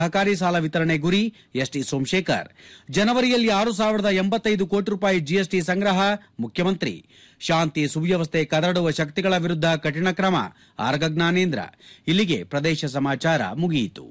ಸಹಕಾರಿ ಸಾಲ ವಿತರಣೆ ಗುರಿ ಎಸ್ಟಿ ಸೋಮಶೇಖರ್ ಜನವರಿಯಲ್ಲಿ ಆರು ಸಾವಿರದ ಎಂಬತ್ತೈದು ಕೋಟಿ ರೂಪಾಯಿ ಜಿಎಸ್ಟಿ ಸಂಗ್ರಹ ಮುಖ್ಯಮಂತ್ರಿ ಶಾಂತಿ ಸುವ್ಯವಸ್ಥೆ ಕದಡುವ ಶಕ್ತಿಗಳ ವಿರುದ್ಧ ಕಠಿಣ ಕ್ರಮ ಆರ್ಗ ಜ್ಞಾನೇಂದ್ರ ಇಲ್ಲಿಗೆ ಪ್ರದೇಶ ಸಮಾಚಾರ ಮುಗಿಯಿತು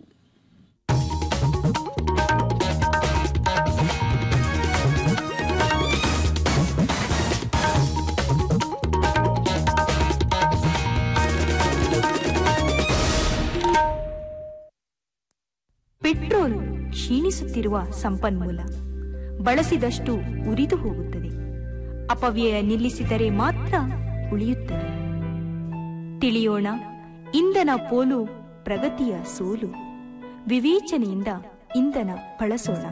ಪೆಟ್ರೋಲ್ ಕ್ಷೀಣಿಸುತ್ತಿರುವ ಸಂಪನ್ಮೂಲ ಬಳಸಿದಷ್ಟು ಉರಿದು ಹೋಗುತ್ತದೆ ಅಪವ್ಯಯ ನಿಲ್ಲಿಸಿದರೆ ಮಾತ್ರ ಉಳಿಯುತ್ತದೆ ತಿಳಿಯೋಣ ಇಂಧನ ಪೋಲು ಪ್ರಗತಿಯ ಸೋಲು ವಿವೇಚನೆಯಿಂದ ಇಂಧನ ಬಳಸೋಣ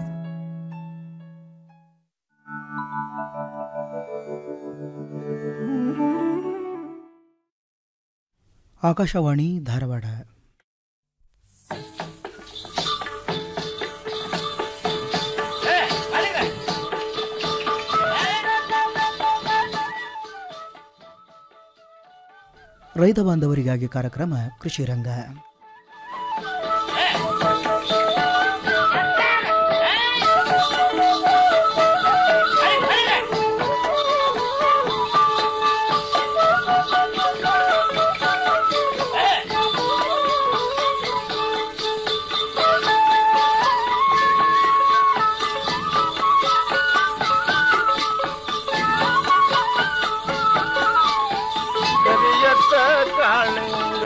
ಆಕಾಶವಾಣಿ ಧಾರವಾಡ ರೈತ ಬಾಂಧವರಿಗಾಗಿ ಕಾರ್ಯಕ್ರಮ ಕೃಷಿ ರಂಗ ಕರಿಯತ್ತ ಕಾಳಿಂಗ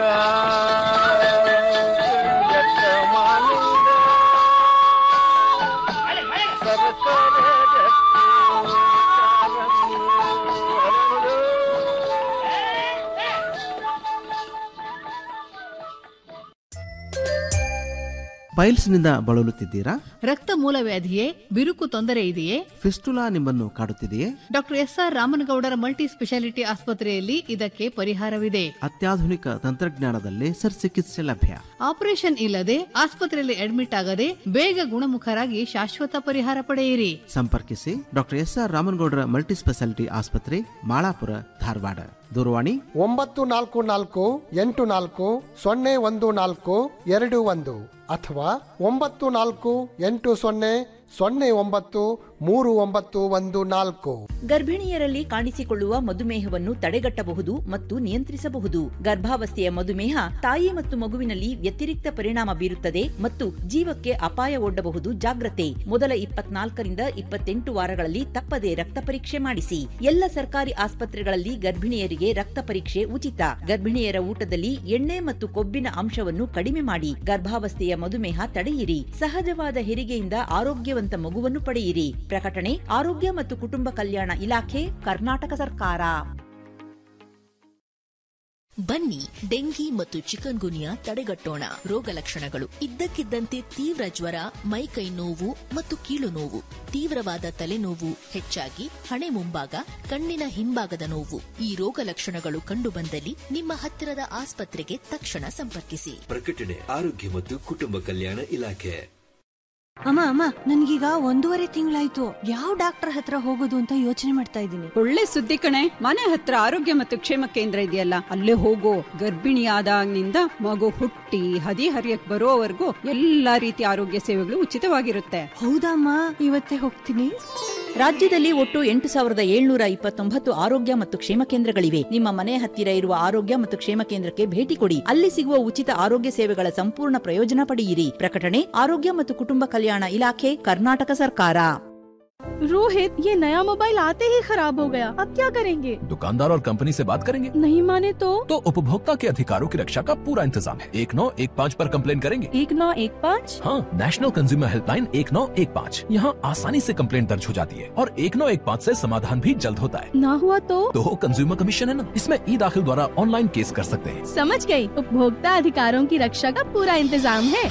ಕರಿಯತ್ತ ಮಾಲಿಂಗ ಸರಸರ ಗಟ್ಟಿ ಕಾಲಂದು ಅರಳು. ಪೈಲ್ಸ್ನಿಂದ ಬಳಲುತ್ತಿದ್ದೀರಾ ರಕ್ತ ಮೂಲವ್ಯಾಧಿಯೇ ಬಿರುಕು ತೊಂದರೆ ಇದೆಯೇ ಫಿಸ್ಟುಲಾ ನಿಮ್ಮನ್ನು ಕಾಡುತ್ತಿದೆಯೇ doctor S R Ramanagoudar multi speciality ಆಸ್ಪತ್ರೆಯಲ್ಲಿ ಇದಕ್ಕೆ ಪರಿಹಾರವಿದೆ ಅತ್ಯಾಧುನಿಕ ತಂತ್ರಜ್ಞಾನದಲ್ಲಿ ಚಿಕಿತ್ಸೆ ಲಭ್ಯ ಆಪರೇಷನ್ ಇಲ್ಲದೆ ಆಸ್ಪತ್ರೆಯಲ್ಲಿ ಅಡ್ಮಿಟ್ ಆಗದೆ ಬೇಗ ಗುಣಮುಖರಾಗಿ ಶಾಶ್ವತ ಪರಿಹಾರ ಪಡೆಯಿರಿ ಸಂಪರ್ಕಿಸಿ doctor S R Ramanagoudar multi speciality ಆಸ್ಪತ್ರೆ ಮಾಳಾಪುರ ಧಾರವಾಡ ದೂರವಾಣಿ ಒಂಬತ್ತು ನಾಲ್ಕು ನಾಲ್ಕು ಎಂಟು ನಾಲ್ಕು ಸೊನ್ನೆ ಒಂದು ನಾಲ್ಕು ಎರಡು ಒಂದು ಅಥವಾ ಒಂಬತ್ತು ನಾಲ್ಕು ಎಂಟು ಸೊನ್ನೆ ಸೊನ್ನೆ ಒಂಬತ್ತು ಮೂರು ಒಂಬತ್ತು ಒಂದು ನಾಲ್ಕು ಗರ್ಭಿಣಿಯರಲ್ಲಿ ಕಾಣಿಸಿಕೊಳ್ಳುವ ಮಧುಮೇಹವನ್ನು ತಡೆಗಟ್ಟಬಹುದು ಮತ್ತು ನಿಯಂತ್ರಿಸಬಹುದು ಗರ್ಭಾವಸ್ಥೆಯ ಮಧುಮೇಹ ತಾಯಿ ಮತ್ತು ಮಗುವಿನಲ್ಲಿ ವ್ಯತಿರಿಕ್ತ ಪರಿಣಾಮ ಬೀರುತ್ತದೆ ಮತ್ತು ಜೀವಕ್ಕೆ ಅಪಾಯ ಒಡ್ಡಬಹುದು ಜಾಗ್ರತೆ ಮೊದಲ ಇಪ್ಪತ್ನಾಲ್ಕರಿಂದ ಇಪ್ಪತ್ತೆಂಟು ವಾರಗಳಲ್ಲಿ ತಪ್ಪದೆ ರಕ್ತ ಪರೀಕ್ಷೆ ಮಾಡಿಸಿ ಎಲ್ಲ ಸರ್ಕಾರಿ ಆಸ್ಪತ್ರೆಗಳಲ್ಲಿ ಗರ್ಭಿಣಿಯರಿಗೆ ರಕ್ತ ಪರೀಕ್ಷೆ ಉಚಿತ ಗರ್ಭಿಣಿಯರ ಊಟದಲ್ಲಿ ಎಣ್ಣೆ ಮತ್ತು ಕೊಬ್ಬಿನ ಅಂಶವನ್ನು ಕಡಿಮೆ ಮಾಡಿ ಗರ್ಭಾವಸ್ಥೆಯ ಮಧುಮೇಹ ತಡೆಯಿರಿ ಸಹಜವಾದ ಹೆರಿಗೆಯಿಂದ ಆರೋಗ್ಯವಂತ ಮಗುವನ್ನು ಪಡೆಯಿರಿ ಪ್ರಕಟಣೆ ಆರೋಗ್ಯ ಮತ್ತು ಕುಟುಂಬ ಕಲ್ಯಾಣ ಇಲಾಖೆ ಕರ್ನಾಟಕ ಸರ್ಕಾರ ಬನ್ನಿ ಡೆಂಗಿ ಮತ್ತು ಚಿಕನ್ ಗುನಿಯಾ ತಡೆಗಟ್ಟೋಣ ರೋಗ ಲಕ್ಷಣಗಳು ಇದ್ದಕ್ಕಿದ್ದಂತೆ ತೀವ್ರ ಜ್ವರ ಮೈಕೈ ನೋವು ಮತ್ತು ಕೀಲು ನೋವು ತೀವ್ರವಾದ ತಲೆನೋವು ಹೆಚ್ಚಾಗಿ ಹಣೆ ಮುಂಭಾಗ ಕಣ್ಣಿನ ಹಿಂಭಾಗದ ನೋವು ಈ ರೋಗ ಲಕ್ಷಣಗಳು ಕಂಡುಬಂದಲ್ಲಿ ನಿಮ್ಮ ಹತ್ತಿರದ ಆಸ್ಪತ್ರೆಗೆ ತಕ್ಷಣ ಸಂಪರ್ಕಿಸಿ ಪ್ರಕಟಣೆ ಆರೋಗ್ಯ ಮತ್ತು ಕುಟುಂಬ ಕಲ್ಯಾಣ ಇಲಾಖೆ ಅಮ್ಮ ಅಮ್ಮ ನನ್ಗೀಗ ಒಂದೂವರೆ ತಿಂಗಳಾಯ್ತು ಯಾವ ಡಾಕ್ಟರ್ ಹತ್ರ ಹೋಗೋದು ಅಂತ ಯೋಚನೆ ಮಾಡ್ತಾ ಇದ್ದೀನಿ ಒಳ್ಳೆ ಸುದ್ದಿ ಕಣೆ ಮನೆ ಹತ್ರ ಆರೋಗ್ಯ ಮತ್ತು ಕ್ಷೇಮ ಕೇಂದ್ರ ಇದೆಯಲ್ಲ ಅಲ್ಲೇ ಹೋಗೋ ಗರ್ಭಿಣಿ ಆದಾಗಿನಿಂದ ಮಗು ಹುಟ್ಟಿ ಹದಿ ಹರಿಯಕ್ ಬರೋವರೆಗೂ ಎಲ್ಲಾ ರೀತಿಯ ಆರೋಗ್ಯ ಸೇವೆಗಳು ಉಚಿತವಾಗಿರುತ್ತೆ ಹೌದಮ್ಮ ಇವತ್ತೇ ಹೋಗ್ತೀನಿ ರಾಜ್ಯದಲ್ಲಿ ಒಟ್ಟು ಎಂಟು ಸಾವಿರದ ಏಳ್ನೂರ ಇಪ್ಪತ್ತೊಂಬತ್ತು ಆರೋಗ್ಯ ಮತ್ತು ಕ್ಷೇಮ ಕೇಂದ್ರಗಳಿವೆ ನಿಮ್ಮ ಮನೆ ಹತ್ತಿರ ಇರುವ ಆರೋಗ್ಯ ಮತ್ತು ಕ್ಷೇಮ ಕೇಂದ್ರಕ್ಕೆ ಭೇಟಿ ಕೊಡಿ ಅಲ್ಲಿ ಸಿಗುವ ಉಚಿತ ಆರೋಗ್ಯ ಸೇವೆಗಳ ಸಂಪೂರ್ಣ ಪ್ರಯೋಜನ ಪಡೆಯಿರಿ ಪ್ರಕಟಣೆ ಆರೋಗ್ಯ ಮತ್ತು ಕುಟುಂಬ ಕಲ್ಯಾಣ ಇಲಾಖೆ ಕರ್ನಾಟಕ ಸರ್ಕಾರ रोहित ये नया मोबाइल आते ही खराब हो गया अब क्या करेंगे दुकानदार और कंपनी से बात करेंगे नहीं माने तो तो उपभोक्ता के अधिकारों की रक्षा का पूरा इंतजाम है एक नौ एक पाँच पर कंप्लेन करेंगे एक नौ एक पाँच हाँ नेशनल कंज्यूमर हेल्पलाइन एक नौ एक पाँच यहाँ आसानी से कंप्लेन दर्ज हो जाती है और एक नौ एक पाँच ऐसी समाधान भी जल्द होता है ना हुआ तो तो कंज्यूमर कमीशन है ना इसमें ई दाखिल द्वारा ऑनलाइन केस कर सकते हैं समझ गई उपभोक्ता अधिकारों की रक्षा का पूरा इंतजाम है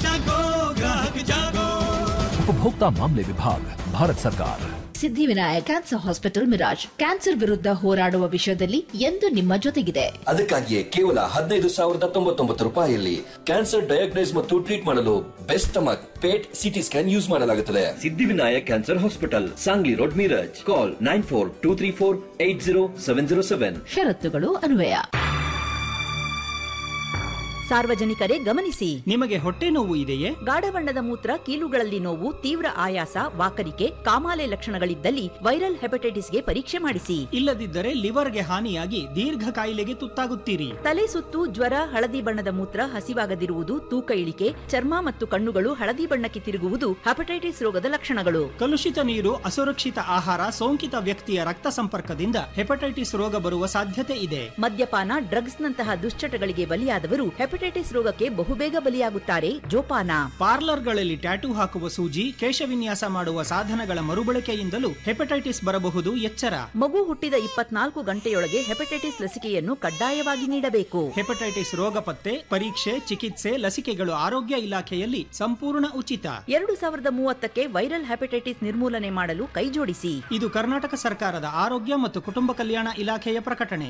उपभोक्ता मामले विभाग भारत सरकार Siddhivinayak cancer hospital Miraj cancer ವಿರುದ್ಧ ಹೋರಾಡುವ ವಿಷಯದಲ್ಲಿ ಎಂದು ನಿಮ್ಮ ಜೊತೆಗಿದೆ ಅದಕ್ಕಾಗಿಯೇ ಕೇವಲ ಹದಿನೈದು ಸಾವಿರದ ತೊಂಬತ್ತೊಂಬತ್ತು ರೂಪಾಯಿಯಲ್ಲಿ ಕ್ಯಾನ್ಸರ್ ಡಯಾಗ್ನೈಸ್ ಮತ್ತು ಟ್ರೀಟ್ ಮಾಡಲು best stomach PET CT scan use ಮಾಡಲಾಗುತ್ತದೆ Siddhivinayak cancer hospital Sangli road Miraj call nine four two three four eight zero seven zero seven ಷರತ್ತುಗಳು ಅನ್ವಯ ಸಾರ್ವಜನಿಕರೇ ಗಮನಿಸಿ ನಿಮಗೆ ಹೊಟ್ಟೆ ನೋವು ಇದೆಯೇ ಗಾಢ ಬಣ್ಣದ ಮೂತ್ರ ಕೀಲುಗಳಲ್ಲಿ ನೋವು ತೀವ್ರ ಆಯಾಸ ವಾಕರಿಕೆ ಕಾಮಾಲೆ ಲಕ್ಷಣಗಳಿದ್ದಲ್ಲಿ ವೈರಲ್ ಹೆಪಟೈಟಿಸ್ಗೆ ಪರೀಕ್ಷೆ ಮಾಡಿಸಿ ಇಲ್ಲದಿದ್ದರೆ ಲಿವರ್ಗೆ ಹಾನಿಯಾಗಿ ದೀರ್ಘ ಕಾಯಿಲೆಗೆ ತುತ್ತಾಗುತ್ತೀರಿ ತಲೆ ಸುತ್ತು ಜ್ವರ ಹಳದಿ ಬಣ್ಣದ ಮೂತ್ರ ಹಸಿವಾಗದಿರುವುದು ತೂಕ ಇಳಿಕೆ ಚರ್ಮ ಮತ್ತು ಕಣ್ಣುಗಳು ಹಳದಿ ಬಣ್ಣಕ್ಕೆ ತಿರುಗುವುದು ಹೆಪಟೈಟಿಸ್ ರೋಗದ ಲಕ್ಷಣಗಳು ಕಲುಷಿತ ನೀರು ಅಸುರಕ್ಷಿತ ಆಹಾರ ಸೋಂಕಿತ ವ್ಯಕ್ತಿಯ ರಕ್ತ ಸಂಪರ್ಕದಿಂದ ಹೆಪಟೈಟಿಸ್ ರೋಗ ಬರುವ ಸಾಧ್ಯತೆ ಇದೆ ಮದ್ಯಪಾನ ಡ್ರಗ್ಸ್ ನಂತಹ ದುಶ್ಚಟಗಳಿಗೆ ಬಲಿಯಾದವರು ಹೆಪಟೈಟಿಸ್ ರೋಗಕ್ಕೆ ಬಹುಬೇಗ ಬಲಿಯಾಗುತ್ತಾರೆ ಜೋಪಾನ ಪಾರ್ಲರ್ಗಳಲ್ಲಿ ಟ್ಯಾಟೂ ಹಾಕುವ ಸೂಜಿ ಕೇಶವಿನ್ಯಾಸ ಮಾಡುವ ಸಾಧನಗಳ ಮರುಬಳಕೆಯಿಂದಲೂ ಹೆಪಟೈಟಿಸ್ ಬರಬಹುದು ಎಚ್ಚರ ಮಗು ಹುಟ್ಟಿದ ಇಪ್ಪತ್ನಾಲ್ಕು ಗಂಟೆಯೊಳಗೆ ಹೆಪಟೈಟಿಸ್ ಲಸಿಕೆಯನ್ನು ಕಡ್ಡಾಯವಾಗಿ ನೀಡಬೇಕು ಹೆಪಟೈಟಿಸ್ ರೋಗ ಪತ್ತೆ ಪರೀಕ್ಷೆ ಚಿಕಿತ್ಸೆ ಲಸಿಕೆಗಳು ಆರೋಗ್ಯ ಇಲಾಖೆಯಲ್ಲಿ ಸಂಪೂರ್ಣ ಉಚಿತ ಎರಡು ಸಾವಿರದ ಮೂವತ್ತಕ್ಕೆ ವೈರಲ್ ಹೆಪಟೈಟಿಸ್ ನಿರ್ಮೂಲನೆ ಮಾಡಲು ಕೈಜೋಡಿಸಿ ಇದು ಕರ್ನಾಟಕ ಸರ್ಕಾರದ ಆರೋಗ್ಯ ಮತ್ತು ಕುಟುಂಬ ಕಲ್ಯಾಣ ಇಲಾಖೆಯ ಪ್ರಕಟಣೆ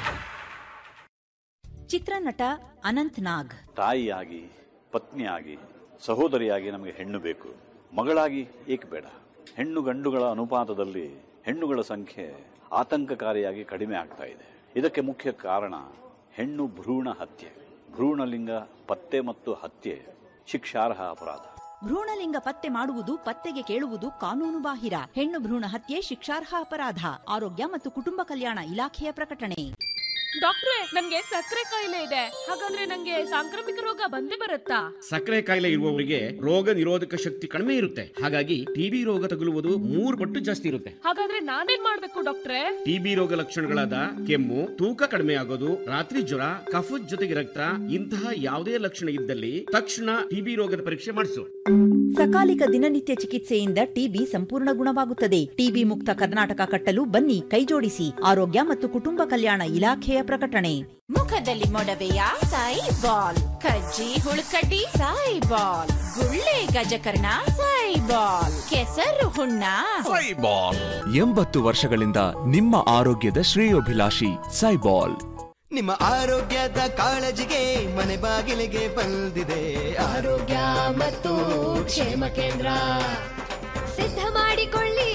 ಚಿತ್ರನಟ ಅನಂತ್ ನಾಗ್ ತಾಯಿಯಾಗಿ ಪತ್ನಿಯಾಗಿ ಸಹೋದರಿಯಾಗಿ ನಮಗೆ ಹೆಣ್ಣು ಬೇಕು ಮಗಳಾಗಿ ಏಕೆ ಬೇಡ ಹೆಣ್ಣು ಗಂಡುಗಳ ಅನುಪಾತದಲ್ಲಿ ಹೆಣ್ಣುಗಳ ಸಂಖ್ಯೆ ಆತಂಕಕಾರಿಯಾಗಿ ಕಡಿಮೆ ಆಗ್ತಾ ಇದೆ ಇದಕ್ಕೆ ಮುಖ್ಯ ಕಾರಣ ಹೆಣ್ಣು ಭ್ರೂಣ ಹತ್ಯೆ ಭ್ರೂಣಲಿಂಗ ಪತ್ತೆ ಮತ್ತು ಹತ್ಯೆ ಶಿಕ್ಷಾರ್ಹ ಅಪರಾಧ ಭ್ರೂಣಲಿಂಗ ಪತ್ತೆ ಮಾಡುವುದು ಪತ್ತೆಗೆ ಕೇಳುವುದು ಕಾನೂನು ಬಾಹಿರ ಹೆಣ್ಣು ಭ್ರೂಣ ಹತ್ಯೆ ಶಿಕ್ಷಾರ್ಹ ಅಪರಾಧ ಆರೋಗ್ಯ ಮತ್ತು ಕುಟುಂಬ ಕಲ್ಯಾಣ ಇಲಾಖೆಯ ಪ್ರಕಟಣೆ ಡಾಕ್ಟ್ರೇ ನನ್ಗೆ ಸಕ್ಕರೆ ಕಾಯಿಲೆ ಇದೆ ಹಾಗಾದ್ರೆ ನಂಗೆ ಸಾಂಕ್ರಾಮಿಕ ರೋಗ ಬಂದೇ ಬರುತ್ತಾ ಸಕ್ಕರೆ ಕಾಯಿಲೆ ಇರುವವರಿಗೆ ರೋಗ ನಿರೋಧಕ ಶಕ್ತಿ ಕಡಿಮೆ ಇರುತ್ತೆ ಹಾಗಾಗಿ ಟಿಬಿ ರೋಗ ತಗುಲುವುದು ಮೂರು ಪಟ್ಟು ಜಾಸ್ತಿ ಇರುತ್ತೆ ಹಾಗಾದ್ರೆ ನಾನೇನ್ ಮಾಡ್ಬೇಕು ಡಾಕ್ಟ್ರೇ ಟಿಬಿ ರೋಗ ಲಕ್ಷಣಗಳಾದ ಕೆಮ್ಮು ತೂಕ ಕಡಿಮೆ ಆಗೋದು ರಾತ್ರಿ ಜ್ವರ ಕಫದ ಜೊತೆಗೆ ರಕ್ತ ಇಂತಹ ಯಾವುದೇ ಲಕ್ಷಣ ಇದ್ದಲ್ಲಿ ತಕ್ಷಣ ಟಿಬಿ ರೋಗದ ಪರೀಕ್ಷೆ ಮಾಡಿಸು ಸಕಾಲಿಕ ದಿನನಿತ್ಯ ಚಿಕಿತ್ಸೆಯಿಂದ ಟಿಬಿ ಸಂಪೂರ್ಣ ಗುಣವಾಗುತ್ತದೆ ಟಿಬಿ ಮುಕ್ತ ಕರ್ನಾಟಕ ಕಟ್ಟಲು ಬನ್ನಿ ಕೈಜೋಡಿಸಿ ಆರೋಗ್ಯ ಮತ್ತು ಕುಟುಂಬ ಕಲ್ಯಾಣ ಇಲಾಖೆಯ ಪ್ರಕಟಣೆ ಮುಖದಲ್ಲಿ ಮೊಡವೆಯ ಸಾಯಿ ಬಾಲ್ ಕಜ್ಜಿ ಹುಳುಕಡ್ಡಿ ಸಾಯಿ ಬಾಲ್ ಗುಳ್ಳೆ ಗಜಕರ್ಣ ಸಾಯಿ ಬಾಲ್ ಕೆಸರು ಹುಣ್ಣ ಸೈಬಾಲ್ ಎಂಬತ್ತು ವರ್ಷಗಳಿಂದ ನಿಮ್ಮ ಆರೋಗ್ಯದ ಶ್ರೇಯೋಭಿಲಾಷಿ ಸೈಬಾಲ್ ನಿಮ್ಮ ಆರೋಗ್ಯದ ಕಾಳಜಿಗೆ ಮನೆ ಬಾಗಿಲಿಗೆ ಬಂದಿದೆ ಆರೋಗ್ಯ ಮತ್ತು ಕ್ಷೇಮ ಕೇಂದ್ರ ಸಿದ್ಧ ಮಾಡಿಕೊಳ್ಳಿ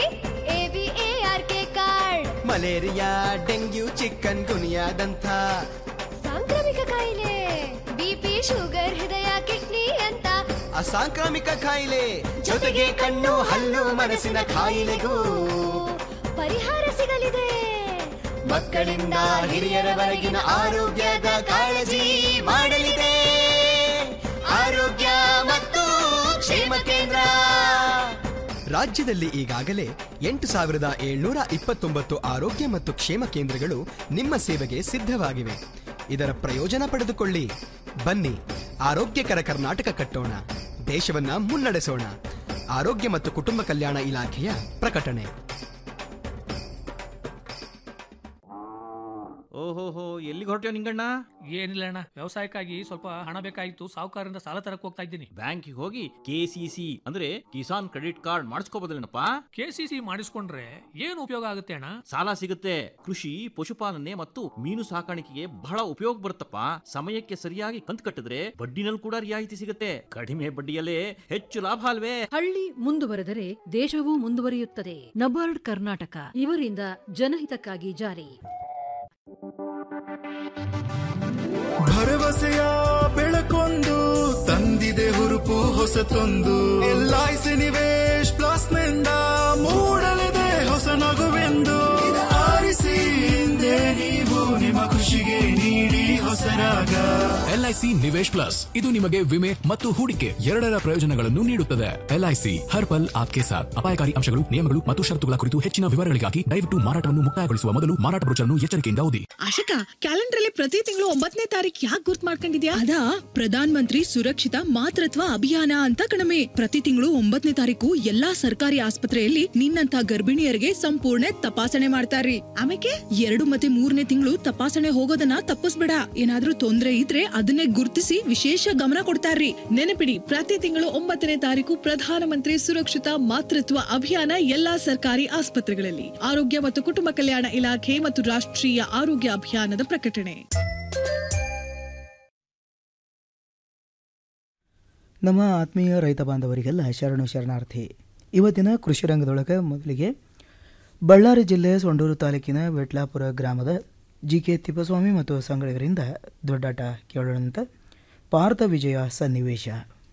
ಎವಿಎಆರ್ ಕೆ ಕಾರ್ಡ್ ಮಲೇರಿಯಾ ಡೆಂಗ್ಯೂ ಚಿಕನ್ ಗುನಿಯಾದಂಥ ಸಾಂಕ್ರಾಮಿಕ ಕಾಯಿಲೆ ಬಿಪಿ ಶುಗರ್ ಹೃದಯ ಕಿಡ್ನಿ ಅಂತ ಅಸಾಂಕ್ರಾಮಿಕ ಕಾಯಿಲೆ ಜೊತೆಗೆ ಕಣ್ಣು ಹಲ್ಲು ಮನಸ್ಸಿನ ಕಾಯಿಲೆಗೂ ಪರಿಹಾರ ಸಿಗಲಿದೆ ಮಕ್ಕಳಿಂದ ಹಿರಿಯರವರೆಗಿನ ಆರೋಗ್ಯದ ಕಾಳಜಿ ಮಾಡಲಿದೆ ಆರೋಗ್ಯ ಮತ್ತು ಕ್ಷೇಮ ಕೇಂದ್ರ ರಾಜ್ಯದಲ್ಲಿ ಈಗಾಗಲೇ ಎಂಟು ಸಾವಿರದ ಏಳ್ನೂರ ಇಪ್ಪತ್ತೊಂಬತ್ತು ಆರೋಗ್ಯ ಮತ್ತು ಕ್ಷೇಮ ಕೇಂದ್ರಗಳು ನಿಮ್ಮ ಸೇವೆಗೆ ಸಿದ್ಧವಾಗಿವೆ ಇದರ ಪ್ರಯೋಜನ ಪಡೆದುಕೊಳ್ಳಿ ಬನ್ನಿ ಆರೋಗ್ಯಕರ ಕರ್ನಾಟಕ ಕಟ್ಟೋಣ ದೇಶವನ್ನ ಮುನ್ನಡೆಸೋಣ ಆರೋಗ್ಯ ಮತ್ತು ಕುಟುಂಬ ಕಲ್ಯಾಣ ಇಲಾಖೆಯ ಪ್ರಕಟಣೆ ಓಹೋಹೋ ಎಲ್ಲಿಗೆ ಹೊರಟ್ಯೋ ನಿಂಗಣ್ಣ ಏನಿಲ್ಲ ಅಣ್ಣ ವ್ಯವಸಾಯಕ್ಕಾಗಿ ಸ್ವಲ್ಪ ಹಣ ಬೇಕಾಗಿತ್ತು ಸಾಹುಕಾರರಿಂದ ಸಾಲ ತರಕ್ ಹೋಗ್ತಾ ಇದ್ದೀನಿ ಬ್ಯಾಂಕಿಗೆ ಹೋಗಿ ಕೆಸಿಸಿ ಅಂದ್ರೆ ಕಿಸಾನ್ ಕ್ರೆಡಿಟ್ ಕಾರ್ಡ್ ಮಾಡಿಸ್ಕೋಬೋದಲ್ಲೇನಪ್ಪ ಕೆಸಿಸಿ ಮಾಡಿಸ್ಕೊಂಡ್ರೆ ಏನು ಉಪಯೋಗ ಆಗುತ್ತೆ ಅಣ್ಣ ಸಾಲ ಸಿಗುತ್ತೆ ಕೃಷಿ ಪಶುಪಾಲನೆ ಮತ್ತು ಮೀನು ಸಾಕಾಣಿಕೆಗೆ ಬಹಳ ಉಪಯೋಗ ಬರುತ್ತಪ್ಪ ಸಮಯಕ್ಕೆ ಸರಿಯಾಗಿ ಕಂತು ಕಟ್ಟಿದ್ರೆ ಬಡ್ಡಿನಲ್ಲಿ ಕೂಡ ರಿಯಾಯಿತಿ ಸಿಗುತ್ತೆ ಕಡಿಮೆ ಬಡ್ಡಿಯಲ್ಲೇ ಹೆಚ್ಚು ಲಾಭ ಅಲ್ವೇ ಹಳ್ಳಿ ಮುಂದುವರೆದರೆ ದೇಶವೂ ಮುಂದುವರಿಯುತ್ತದೆ ನಬಾರ್ಡ್ ಕರ್ನಾಟಕ ಇವರಿಂದ ಜನಹಿತಕ್ಕಾಗಿ ಜಾರಿ ಭರವಸೆಯ ಬೆಳಕೊಂದು ತಂದಿದೆ ಹುರುಪು ಹೊಸತೊಂದು ಎಲ್ಐಸಿ ನಿವೇಶ್ ಪ್ಲಸ್ ನಿಂದ ಮೂಡಲಿದೆ ಹೊಸ ನಗುವೆಂದು ಇದು ಆರಿಸಿ ಹಿಂದೆ ನೀವು ನಿಮ್ಮ ಖುಷಿಗೆ ನೀಡಿ ಹೊಸ ರಾಗ ಎಲ್ಐಸಿ ನಿವೇಶ್ ಪ್ಲಸ್ ಇದು ನಿಮಗೆ ವಿಮೆ ಮತ್ತು ಹೂಡಿಕೆ ಎರಡರ ಪ್ರಯೋಜನಗಳನ್ನು ನೀಡುತ್ತದೆ ಎಲ್ಐಸಿ ಹರ್ ಪಲ್ ಆಪ್ಕೆ ಸಾಥ್ ಅಪಾಯಕಾರಿ ಅಂಶಗಳು ನಿಯಮಗಳು ಮತ್ತು ಷರತ್ತುಗಳ ಕುರಿತು ಹೆಚ್ಚಿನ ವಿವರಗಳಿಗಾಗಿ ದಯವಿಟ್ಟು ಮಾರಾಟವನ್ನು ಮುಕ್ತಾಯಗೊಳಿಸುವ ಮೊದಲು ಮಾರಾಟ ಬ್ರೋಚರ್ನ್ನು ಎಚ್ಚರಿಕೆಯಿಂದ ಓದಿ ಆಶಕ ಕ್ಯಾಲೆಂಡರ್ ಅಲ್ಲಿ ಪ್ರತಿ ತಿಂಗಳು ಒಂಬತ್ತನೇ ತಾರೀಕು ಯಾಕೆ ಗುರ್ತ್ ಮಾಡ್ಕೊಂಡಿದ್ಯಾ ಅದಾ ಪ್ರಧಾನ ಮಂತ್ರಿ ಸುರಕ್ಷಿತ ಮಾತೃತ್ವ ಅಭಿಯಾನ ಅಂತ ಕಣಮೆ ಪ್ರತಿ ತಿಂಗಳು ಒಂಬತ್ತನೇ ತಾರೀಕು ಎಲ್ಲಾ ಸರ್ಕಾರಿ ಆಸ್ಪತ್ರೆಯಲ್ಲಿ ನಿನ್ನಂತ ಗರ್ಭಿಣಿಯರಿಗೆ ಸಂಪೂರ್ಣ ತಪಾಸಣೆ ಮಾಡ್ತಾರ್ರಿ ಆಮೇಲೆ ಎರಡು ಮತ್ತೆ ಮೂರನೇ ತಿಂಗಳು ತಪಾಸಣೆ ಹೋಗೋದನ್ನ ತಪ್ಪಿಸ್ಬೇಡ ಏನಾದ್ರೂ ತೊಂದ್ರೆ ಇದ್ರೆ ಅದನ್ನೇ ಗುರುತಿಸಿ ವಿಶೇಷ ಗಮನ ಕೊಡ್ತಾರ್ರಿ ನೆನಪಿಡಿ ಪ್ರತಿ ತಿಂಗಳು ಒಂಬತ್ತನೇ ತಾರೀಕು ಪ್ರಧಾನಮಂತ್ರಿ ಸುರಕ್ಷಿತ ಮಾತೃತ್ವ ಅಭಿಯಾನ ಎಲ್ಲಾ ಸರ್ಕಾರಿ ಆಸ್ಪತ್ರೆಗಳಲ್ಲಿ ಆರೋಗ್ಯ ಮತ್ತು ಕುಟುಂಬ ಕಲ್ಯಾಣ ಇಲಾಖೆ ಮತ್ತು ರಾಷ್ಟ್ರೀಯ ಆರೋಗ್ಯ ಅಭಿಯಾನದ ಪ್ರಕಟಣೆ ನಮ್ಮ ಆತ್ಮೀಯ ರೈತ ಬಾಂಧವರಿಗೆಲ್ಲ ಶರಣು ಶರಣಾರ್ಥಿ ಇವತ್ತಿನ ಕೃಷಿ ರಂಗದೊಳಗೆ ಮೊದಲಿಗೆ ಬಳ್ಳಾರಿ ಜಿಲ್ಲೆ ಸೊಂಡೂರು ತಾಲೂಕಿನ ವೆಟ್ಲಾಪುರ ಗ್ರಾಮದ ಜಿ ಕೆ ತಿಪ್ಪಸ್ವಾಮಿ ಮತ್ತು ಸಂಗಳಿಗರಿಂದ ದೊಡ್ಡಾಟ ಕೇಳೋಣಂತ ಪಾರ್ಥ ವಿಜಯ ಸನ್ನಿವೇಶ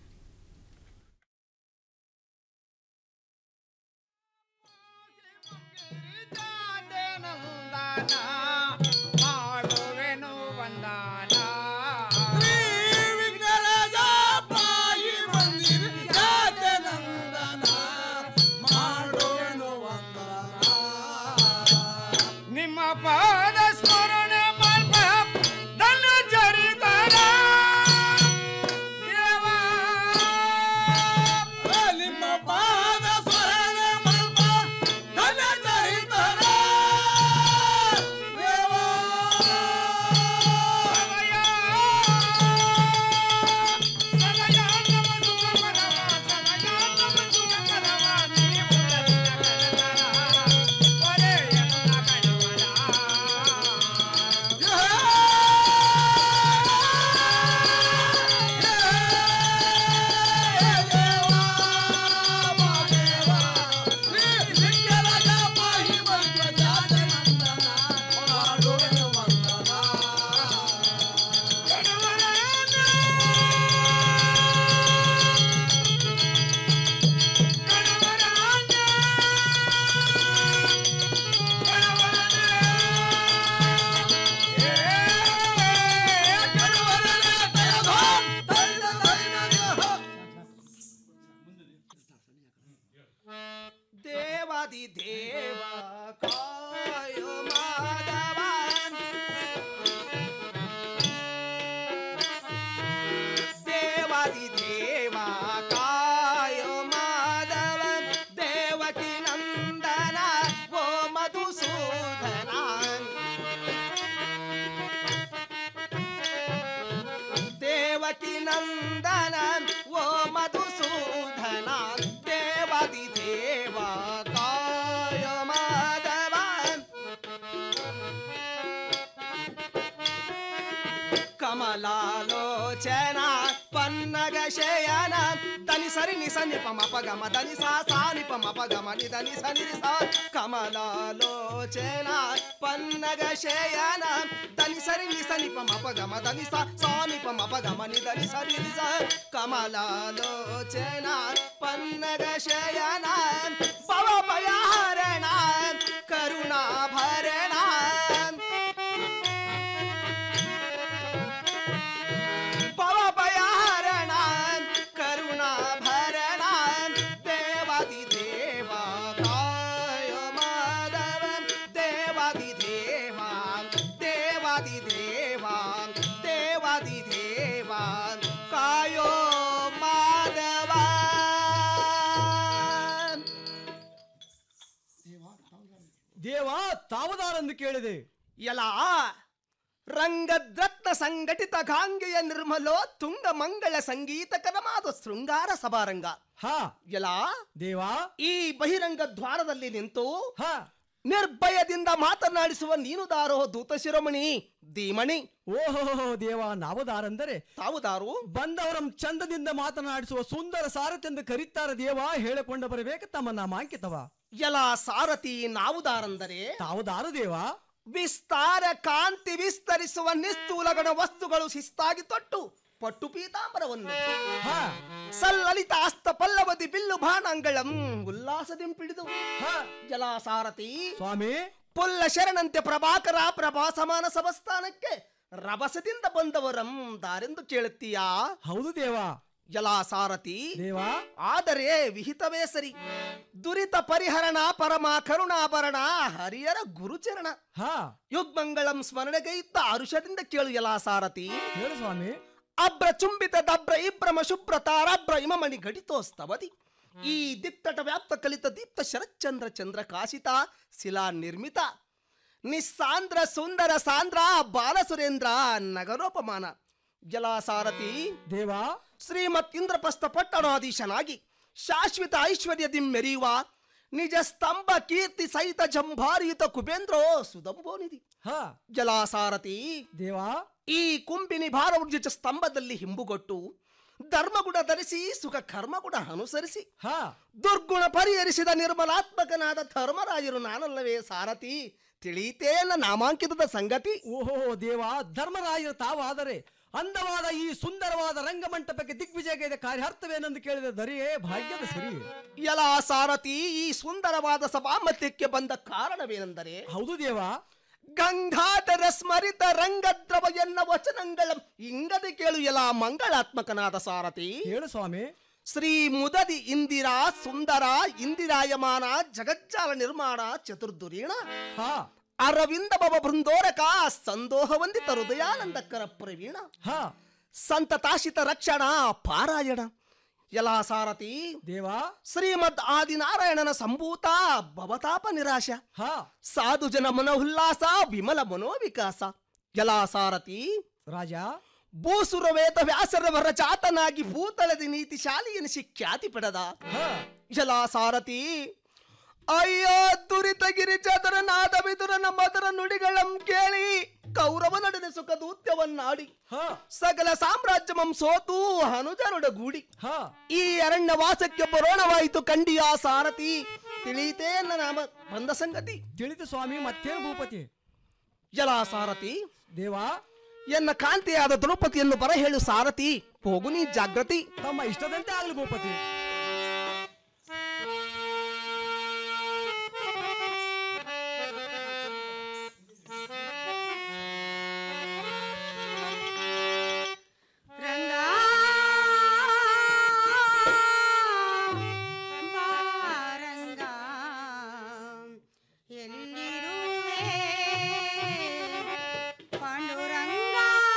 ಮಾಡುವೆನು ವಂದನ ನಿಮ್ಮ ಪಾದ ಸ್ಮರಣೆ ಮಲ್ಪ ನನ್ನ ಚರಿತರ ದೇವ ನಿಮ್ಮ ಪಾದ ಸ್ಮರಣೆ ಮಲ್ಪ ನನ್ನ ಚರಿತರ ದೇವ ದೇವಾದಿ ದೇವ ಕಾಯೋ ಮಾಧವ ದೇವಾದಿ ದೇವ ಕಾಯೋ ಮಾಧವ ದೇವಕಿ ನಂದನ ಓ ಮಧುಸೂದನ ದೇವಕಿ ನಂದನ ಓ ಮಧುಸೂದನ ದೇವಾದಿ ದೇವ ಕಾಯ ಮಾಧವ ಕಮಲಾಲೋಚನ ಪನ್ನಗ ಶಯನ ದನಿ ಸರಿ ನಿ ಸನಿ ಪಮ ಪಗಮ ದನಿ ಸಾ ಸಾನಿ ಪಮ ಪಗಮ ನಿ ದನಿ ಸನಿ ರಿ ಸಾ ಕಮಲಾಲೋಚನ ಪನ್ನಗ ಶಯನ ದನಿ ಸರಿ ನಿ ಸನಿ ಪಮ ಪಗಮ ದನಿ ಸಾ ಸಾನಿ ಪಮ ಪಗಮ ನಿ ದನಿ ಸರಿ ರಿ ಸಾ ಕಮಲಾಲೋಚನ ಪನ್ನಗ ಶಯನ ಭವ ಭಯಹರಣ ಕರುಣಾ ಭರಣ ಭವ ಭಯಹರಣ ಕರುಣಾ ಭರಣ ದೇವಾದಿ ದೇವ ಕಾಯ ಮಾಧವ ದೇವಾದಿ ದೇವ ದೇವಾದಿ ದೇವ ದೇವಾದಿ ದೇವ ಕಾಯೋ ಮಾಧವ ದೇವ ತಾವದಾರೆಂದು ಕೇಳಿದೆ ಎಲ ರಂಗದ್ರತ್ನ ಸಂಘಟಿತ ಗಾಂಗೆಯ ನಿರ್ಮಲೋ ತುಂಗ ಮಂಗಳ ಸಂಗೀತಕರ ಮಾತು ಶೃಂಗಾರ ಸಭಾರಂಗ ಹಾ ಎಲ ದೇವ ಈ ಬಹಿರಂಗ ದ್ವಾರದಲ್ಲಿ ನಿಂತು ನಿರ್ಭಯದಿಂದ ಮಾತನಾಡಿಸುವ ನೀನು ದಾರೋ ದೂತ ಶಿರೋಮಣಿ ಧೀಮಣಿ ಓಹೋ ದೇವ ನಾವದಾರೆಂದರೆ ತಾವುದಾರು ಬಂದವರಂ ಚಂದದಿಂದ ಮಾತನಾಡಿಸುವ ಸುಂದರ ಸಾರಥೆಂದು ಕರೀತಾರ ದೇವ ಹೇಳಿಕೊಂಡು ಬರಬೇಕು ತಮ್ಮ ನಾಮಾಂಕಿತವ ಎಲ ಸಾರಥಿ ನಾವುದಾರಂದರೆ ತಾವುದಾರು ದೇವ ವಿಸ್ತಾರ ಕಾಂತಿ ವಿಸ್ತರಿಸುವ ನಿಸ್ತೂಲಗಣ ವಸ್ತುಗಳು ಶಿಸ್ತಾಗಿ ತೊಟ್ಟು ಪಟ್ಟು ಪೀತಾಂಬರವನ್ನು ಸಲ್ಲಲಿತ ಅಸ್ತ ಪಲ್ಲವದಿ ಬಿಲ್ಲು ಬಾಣಾಂಗಳಂ ಉಲ್ಲಾಸದಿಂಪಿಡಿದು ಜಲಾಸಾರಥಿ ಸ್ವಾಮಿ ಪುಲ್ಲ ಶರಣಂತೆ ಪ್ರಭಾಕರ ಪ್ರಭಾ ಸಮಾನ ಸಮಸ್ಥಾನಕ್ಕೆ ರಭಸದಿಂದ ಬಂದವರಂ ದಾರೆಂದು ಕೇಳುತ್ತೀಯಾ ಹೌದು ದೇವ ಜಲಾಸಾರಥಿ ದೇವ ಆದರೆ ವಿಹಿತವೇ ಸರಿ ದುರಿತ ಪರಿಹರಣ ಪರಮ ಕರುಣಾಭರಣ ಹರಿಯರ ಗುರುಚರಣ ಯುಗ್ಮಂಗಳಂ ಸ್ಮರಣೆಗೈತ್ತ ಅರುಷದಿಂದ ಕೇಳು ಜಲಾಸಾರಥಿ ಹೇಳು ಸ್ವಾಮಿ ಅಬ್ರ ಚುಂಬಿತ ದಬ್ರ ಇಬ್ರಮ ಶುಭ್ರ ತಾರಾಬ್ರ ಇಮಮಣಿ ಘಟಿತೋಸ್ತವದಿ ಈ ದಿಕ್ತಟ ವ್ಯಾಪ್ತ ಕಲಿತ ದೀಪ್ತ ಶರಚ್ಚಂದ್ರ ಚಂದ್ರ ಕಾಶಿತ ಶಿಲಾ ನಿರ್ಮಿತ ನಿಸ್ಸಾಂದ್ರ ಸುಂದರ ಸಾಂದ್ರ ಬಾಲಸುರೇಂದ್ರ ನಗರೋಪಮಾನ ಜಲಾಸಾರಥಿ ದೇವ ಶ್ರೀಮತ್ ಇಂದ್ರಪ್ರಸ್ಥ ಪಟ್ಟಣಾಧೀಶನಾಗಿ ಶಾಶ್ವತ ಐಶ್ವರ್ಯದಿ ಮೆರೆಯುವ ನಿಜ ಸ್ತಂಭ ಕೀರ್ತಿ ಸಹಿತ ಜಂಭಾರಿಯುತ ಕುಬೇಂದ್ರೋ ಸುದಂಬೋನಿಧಿ ಜಲಾಸಾರಥಿ ದೇವಾ ಈ ಕುಂಬಿನಿ ಭಾರವರ್ಜಿತ ಸ್ತಂಭದಲ್ಲಿ ಹಿಂಬುಗೊಟ್ಟು ಧರ್ಮಗುಣ ಧರಿಸಿ ಸುಖ ಕರ್ಮಗುಣ ಅನುಸರಿಸಿ ದುರ್ಗುಣ ಪರಿಹರಿಸಿದ ನಿರ್ಮಲಾತ್ಮಕನಾದ ಧರ್ಮರಾಜರು ನಾನಲ್ಲವೇ ಸಾರಥಿ ತಿಳಿತೇನ ನಾಮಾಂಕಿತದ ಸಂಗತಿ ಓಹೋ ದೇವ ಧರ್ಮರಾಯರು ತಾವಾದರೆ ಅಂದವಾದ ಈ ಸುಂದರವಾದ ರಂಗಮಂಟಪಕ್ಕೆ ದಿಗ್ವಿಜಯಗೈದ ಕಾರ್ಯಾರ್ಥವೇನೆಂದು ಕೇಳಿದ ದರಿಯೇ ಭಾಗ್ಯದ ಸರಿ ಎಲ ಸಾರಥಿ ಈ ಸುಂದರವಾದ ಸಭಾಮಧ್ಯಕ್ಕೆ ಬಂದ ಕಾರಣವೇನೆಂದರೆ ಹೌದು ದೇವ ಗಂಗಾಧರ ಸ್ಮರಿತ ರಂಗದ್ರವ ಎನ್ನ ವಚನಗಳ ಇಂಗದೆ ಕೇಳು ಎಲ ಮಂಗಳಾತ್ಮಕನಾದ ಸಾರಥಿ ಹೇಳು ಸ್ವಾಮಿ ಶ್ರೀ ಮುದದಿ ಇಂದಿರಾ ಸುಂದರ ಇಂದಿರಾಯಮಾನ ಜಗಜ್ಜಾಲ ನಿರ್ಮಾಣ ಚತುರ್ದುರೀಣ ಹಾ ಅರವಿಂದ ಭವ ಬೃಂದೋರಕ ಸಂದೋಹ ವಂದಿತ ಹೃದಯಾನಂದಕರ ಪ್ರವೀಣ ಹಾ ಸಂತತಾಶಿತ ರಕ್ಷಣ ಪಾರಾಯಣ ಯಲಾ ಸಾರಥಿ ದೇವ ಶ್ರೀಮದ್ ಆದಿನಾರಾಯಣನ ಸಂಭೂತ ಭವತಾಪ ನಿರಾಶ ಹಾ ಸಾಧು ಜನ ಮನೋಲ್ಲಾಸ ವಿಮಲ ಮನೋವಿಕಾಸ ಯಲಾ ಸಾರಥಿ ರಾಜ ಭೂಸುರ ವೇದ ವ್ಯಾಸರವರ ಚಾತನಾಗಿ ಭೂತಳದಿ ನೀತಿ ಶಾಲಿ ಎನಿಸಿ ಖ್ಯಾತಿ ಪಡೆದ ಯಲಾ ಸಾರಥಿ ಅಯ್ಯೋ ದುರಿತಗಿರಿ ಚದರ ನಾದ ಬಿದುರನ ಮದರ ನುಡಿಗಳಂ ಕೇಳಿ ಕೌರವ ನಡನೆ ಸುಖ ದೂತ್ಯವನ್ನಾಡಿ ಸಕಲ ಸಾಮ್ರಾಜ್ಯಮಂ ಸೋತು ಹನುಜನೊಡಗೂಡಿ ಈ ಅರಣ್ಯ ವಾಸಕ್ಕೆ ಬರೋಣವಾಯಿತು ಕಂಡಿಯ ಸಾರಥಿ ತಿಳಿತೇ ಎನ್ನ ನಾಮ ಬಂದ ಸಂಗತಿ ತಿಳಿತು ಸ್ವಾಮಿ ಮತ್ತೇನು ಭೂಪತಿ ಯಲಾ ಸಾರಥಿ ದೇವಾ ಎನ್ನ ಕಾಂತಿಯಾದ ದ್ರೌಪದಿಯನ್ನು ಬರ ಹೇಳು ಸಾರಥಿ ಹೋಗು ನೀ ಜಾಗೃತಿ ತಮ್ಮ ಇಷ್ಟದಂತೆ ಆಗಲಿ ಭೂಪತಿ ರಂಗ ಬಾರಂಗ ಎಲ್ಲಿರುವೆ ಪಾಂಡುರಂಗ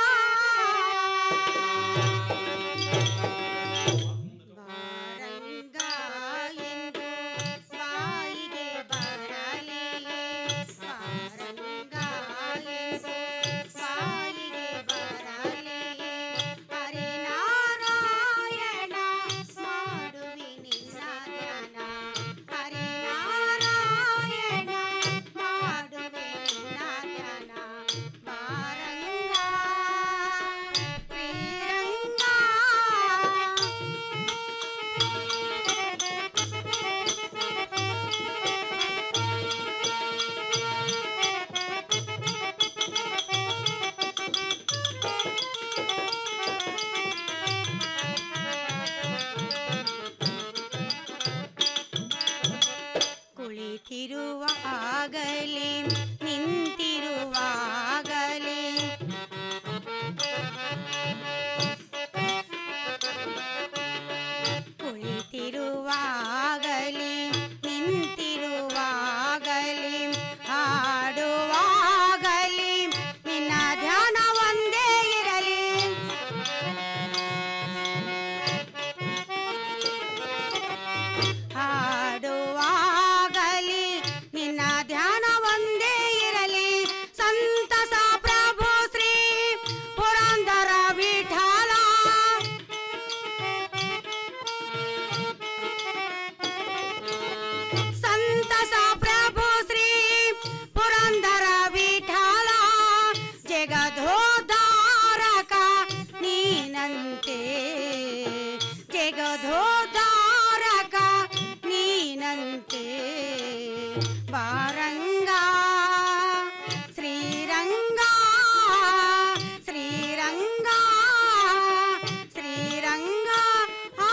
ಬಾರಂಗ ಎಂದು ಬಾಯಿಗೆ ಬರಲಿ ಬಾರಂಗ ಎಂದು ಬಾಯಿಗೆ ಬರಲಿ ಹರಿನಾರಾಯಣ ಮಾಡುವಿ ನಿನ್ನ ಧ್ಯಾನ ಹರಿನಾರಾಯಣ ಮಾಡುವಿ ನಿನ್ನ ಧ್ಯಾನ ಬಾರಂಗ ಶ್ರೀರಂಗ ಕುಳಿತಿರುವಾಗಲಿ ನಿಂತಿರುವಾಗಲಿ ಕುಳಿತಿರುವಾಗಲಿ ನಿಂತಿರುವಾಗಲಿ ಹಾಡುವಾಗಲಿ ನಿನ್ನ ಧ್ಯಾನ ಒಂದೇ ಇರಲಿ ಹಾಡುವಾಗಲಿ ನಿನ್ನ ಧ್ಯಾನ ಒಂದೇ ಇರಲಿ ಸಂತಸ ಪ್ರಭು ಶ್ರೀ ಪುರಂದರ ವಿಠಲ ಸಂತಸ ಪ್ರಭು ಶ್ರೀ ಪುರಂದರ ವಿಠಲ ಜಗಧೋದಾರಕ ನೀನಂತೆ ಜಗಧೋದಾರಕ ನೀನಂತೆ ಬಾರಂಗ ಶ್ರೀರಂಗ ಶ್ರೀರಂಗ ಶ್ರೀರಂಗ ಆ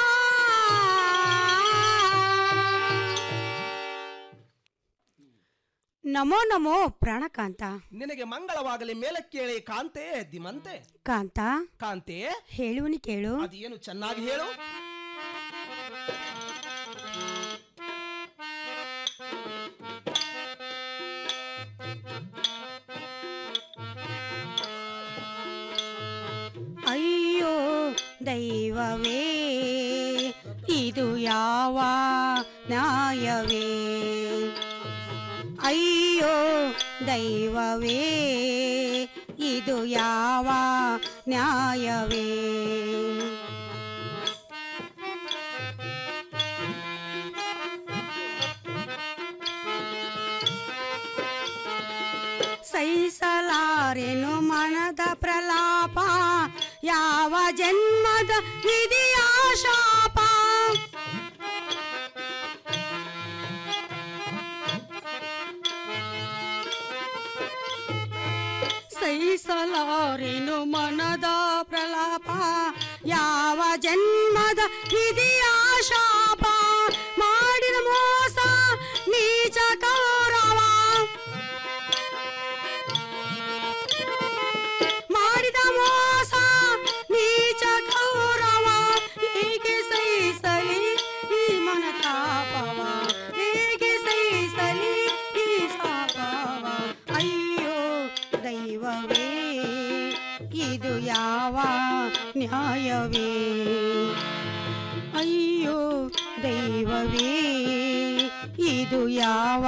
ನಮೋ ನಮೋ ಪ್ರಾಣಕಾಂತ ನಿನಗೆ ಮಂಗಳವಾಗಲಿ ಮೇಲಕ್ಕೇಳಿ ಕಾಂತೆ ದಿಮಂತೆ ಕಾಂತ ಕಾಂತೆ ಹೇಳುವನಿ ಕೇಳು ಅದೇನು ಚೆನ್ನಾಗಿ ಹೇಳು ಅಯ್ಯೋ ದೈವವೇ ಇದು ಯಾವ ನ್ಯಾಯವೇ ಅಯ್ಯೋ ದೈವವೇ ಇದು ಯಾವ ನ್ಯಾಯವೇ ಸಹಿಸಲಾರೆನು ಮನದ ಪ್ರಲಾಪ ಯಾವ ಜನ್ಮದ ವಿಧಿಯ ಶಾಪ ಭರಿಸಲಾರೇನು ಮನದ ಪ್ರಲಾಪ ಯಾವ ಜನ್ಮದ ವಿಧಿಯ ಶಾಪ ಮಾಡಿದ ಮೋಸ ನೀಚ ಕೌರವ ಮಾಡಿದ ಮೋಸ ನೀಚ ಕೌರವ ಹೇಗೆ ಸಹಿಸಲಿ ಈ ಮನ ತಾಪವ ಹೇಗೆ ಸಹಿಸಲಿ ಈ ಶಾಪವ ಅಯ್ಯೋ ದೈವವೇ ಇದು ಯಾವ ನ್ಯಾಯವೇ ಅಯ್ಯೋ ದೈವವೇ ಇದು ಯಾವ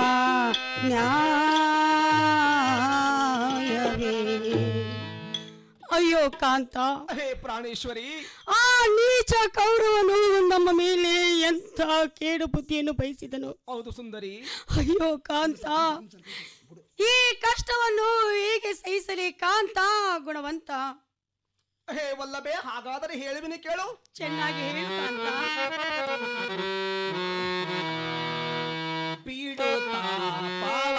ನ್ಯಾಯವೇ ಅಯ್ಯೋ ಕಾಂತ ಹೇ ಪ್ರಾಣೇಶ್ವರಿ ಆ ನೀಚ ಕೌರವನು ನಮ್ಮ ಮೇಲೆ ಎಂತ ಕೇಡು ಬುದ್ಧಿಯನ್ನು ಬಯಸಿದನು ಹೌದು ಸುಂದರಿ ಅಯ್ಯೋ ಕಾಂತ ಈ ಕಷ್ಟವನ್ನು ಹೇಗೆ ಸಹಿಸಲಿ ಕಾಂತ ಗುಣವಂತ ಹೇ ವಲ್ಲಭೆ ಹಾಗಾದರೆ ಹೇಳುವಿನಿ ಕೇಳು ಚೆನ್ನಾಗಿ ಹೇಳು ಕಾಂತ ಪೀಡು ತಾಪವ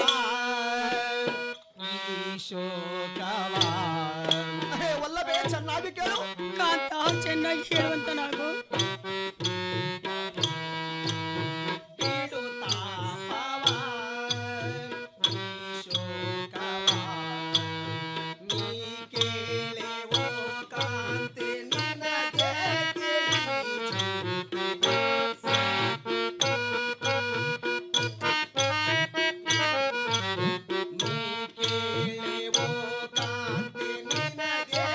ಈ ಶೋಕವ ಹೇ ವಲ್ಲಭೆ ಚೆನ್ನಾಗಿ ಕೇಳು ಕಾಂತ ಚೆನ್ನಾಗಿ ಹೇಳುವಂತ ನಾವು ಪೀಡು ತಾಪವ ಈ ಶೋಕವ ನೀ ಕೇಳೆವೋ ಕಾಂತೆ ನಿನಗೆ ಕೇಳೆವೋ ಕಾಂತೆ ನಿನಗೆ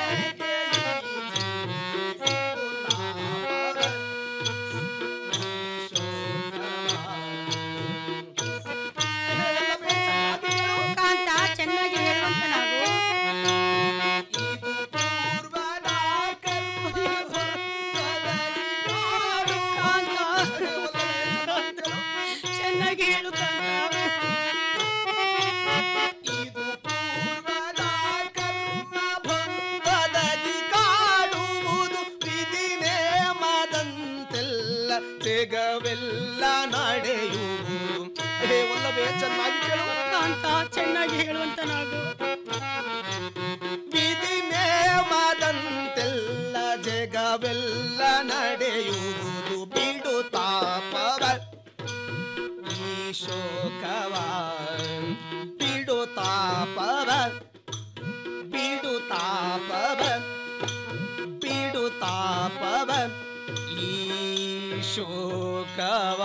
ಕಾಂತ ಚೆನ್ನಾಗಿ ಹೇಳುವಂತ ನಾವು ಚೆನ್ನಾಗಿ ಹೇಳು ಕಾಂತ ಭಂಗದಗಿ ಕಾಡುವುದು ವಿಧಿನೇ ಮದಂತೆಲ್ಲ ತೆಗವೆಲ್ಲ ನಡೆಯುವುದು ಹೇ ವಲ್ಲಭೆ ಚೆನ್ನಾಗಿ ಕೇಳು ಕಾಂತ ಚೆನ್ನಾಗಿ ಹೇಳುವಂತ ನಾವು ವಿಧಿನೇ ಮದಂತೆಲ್ಲ ಜಗವೆಲ್ಲ ನಡೆಯುವುದು ಬಿಡು ತಾಪವ ಈ ಶೋಕವ ಬಿಡು ತಾಪವ ಬಿಡು ತಾಪವ ಬಿಡು ತಾಪವ ಈ ಶೋಕವ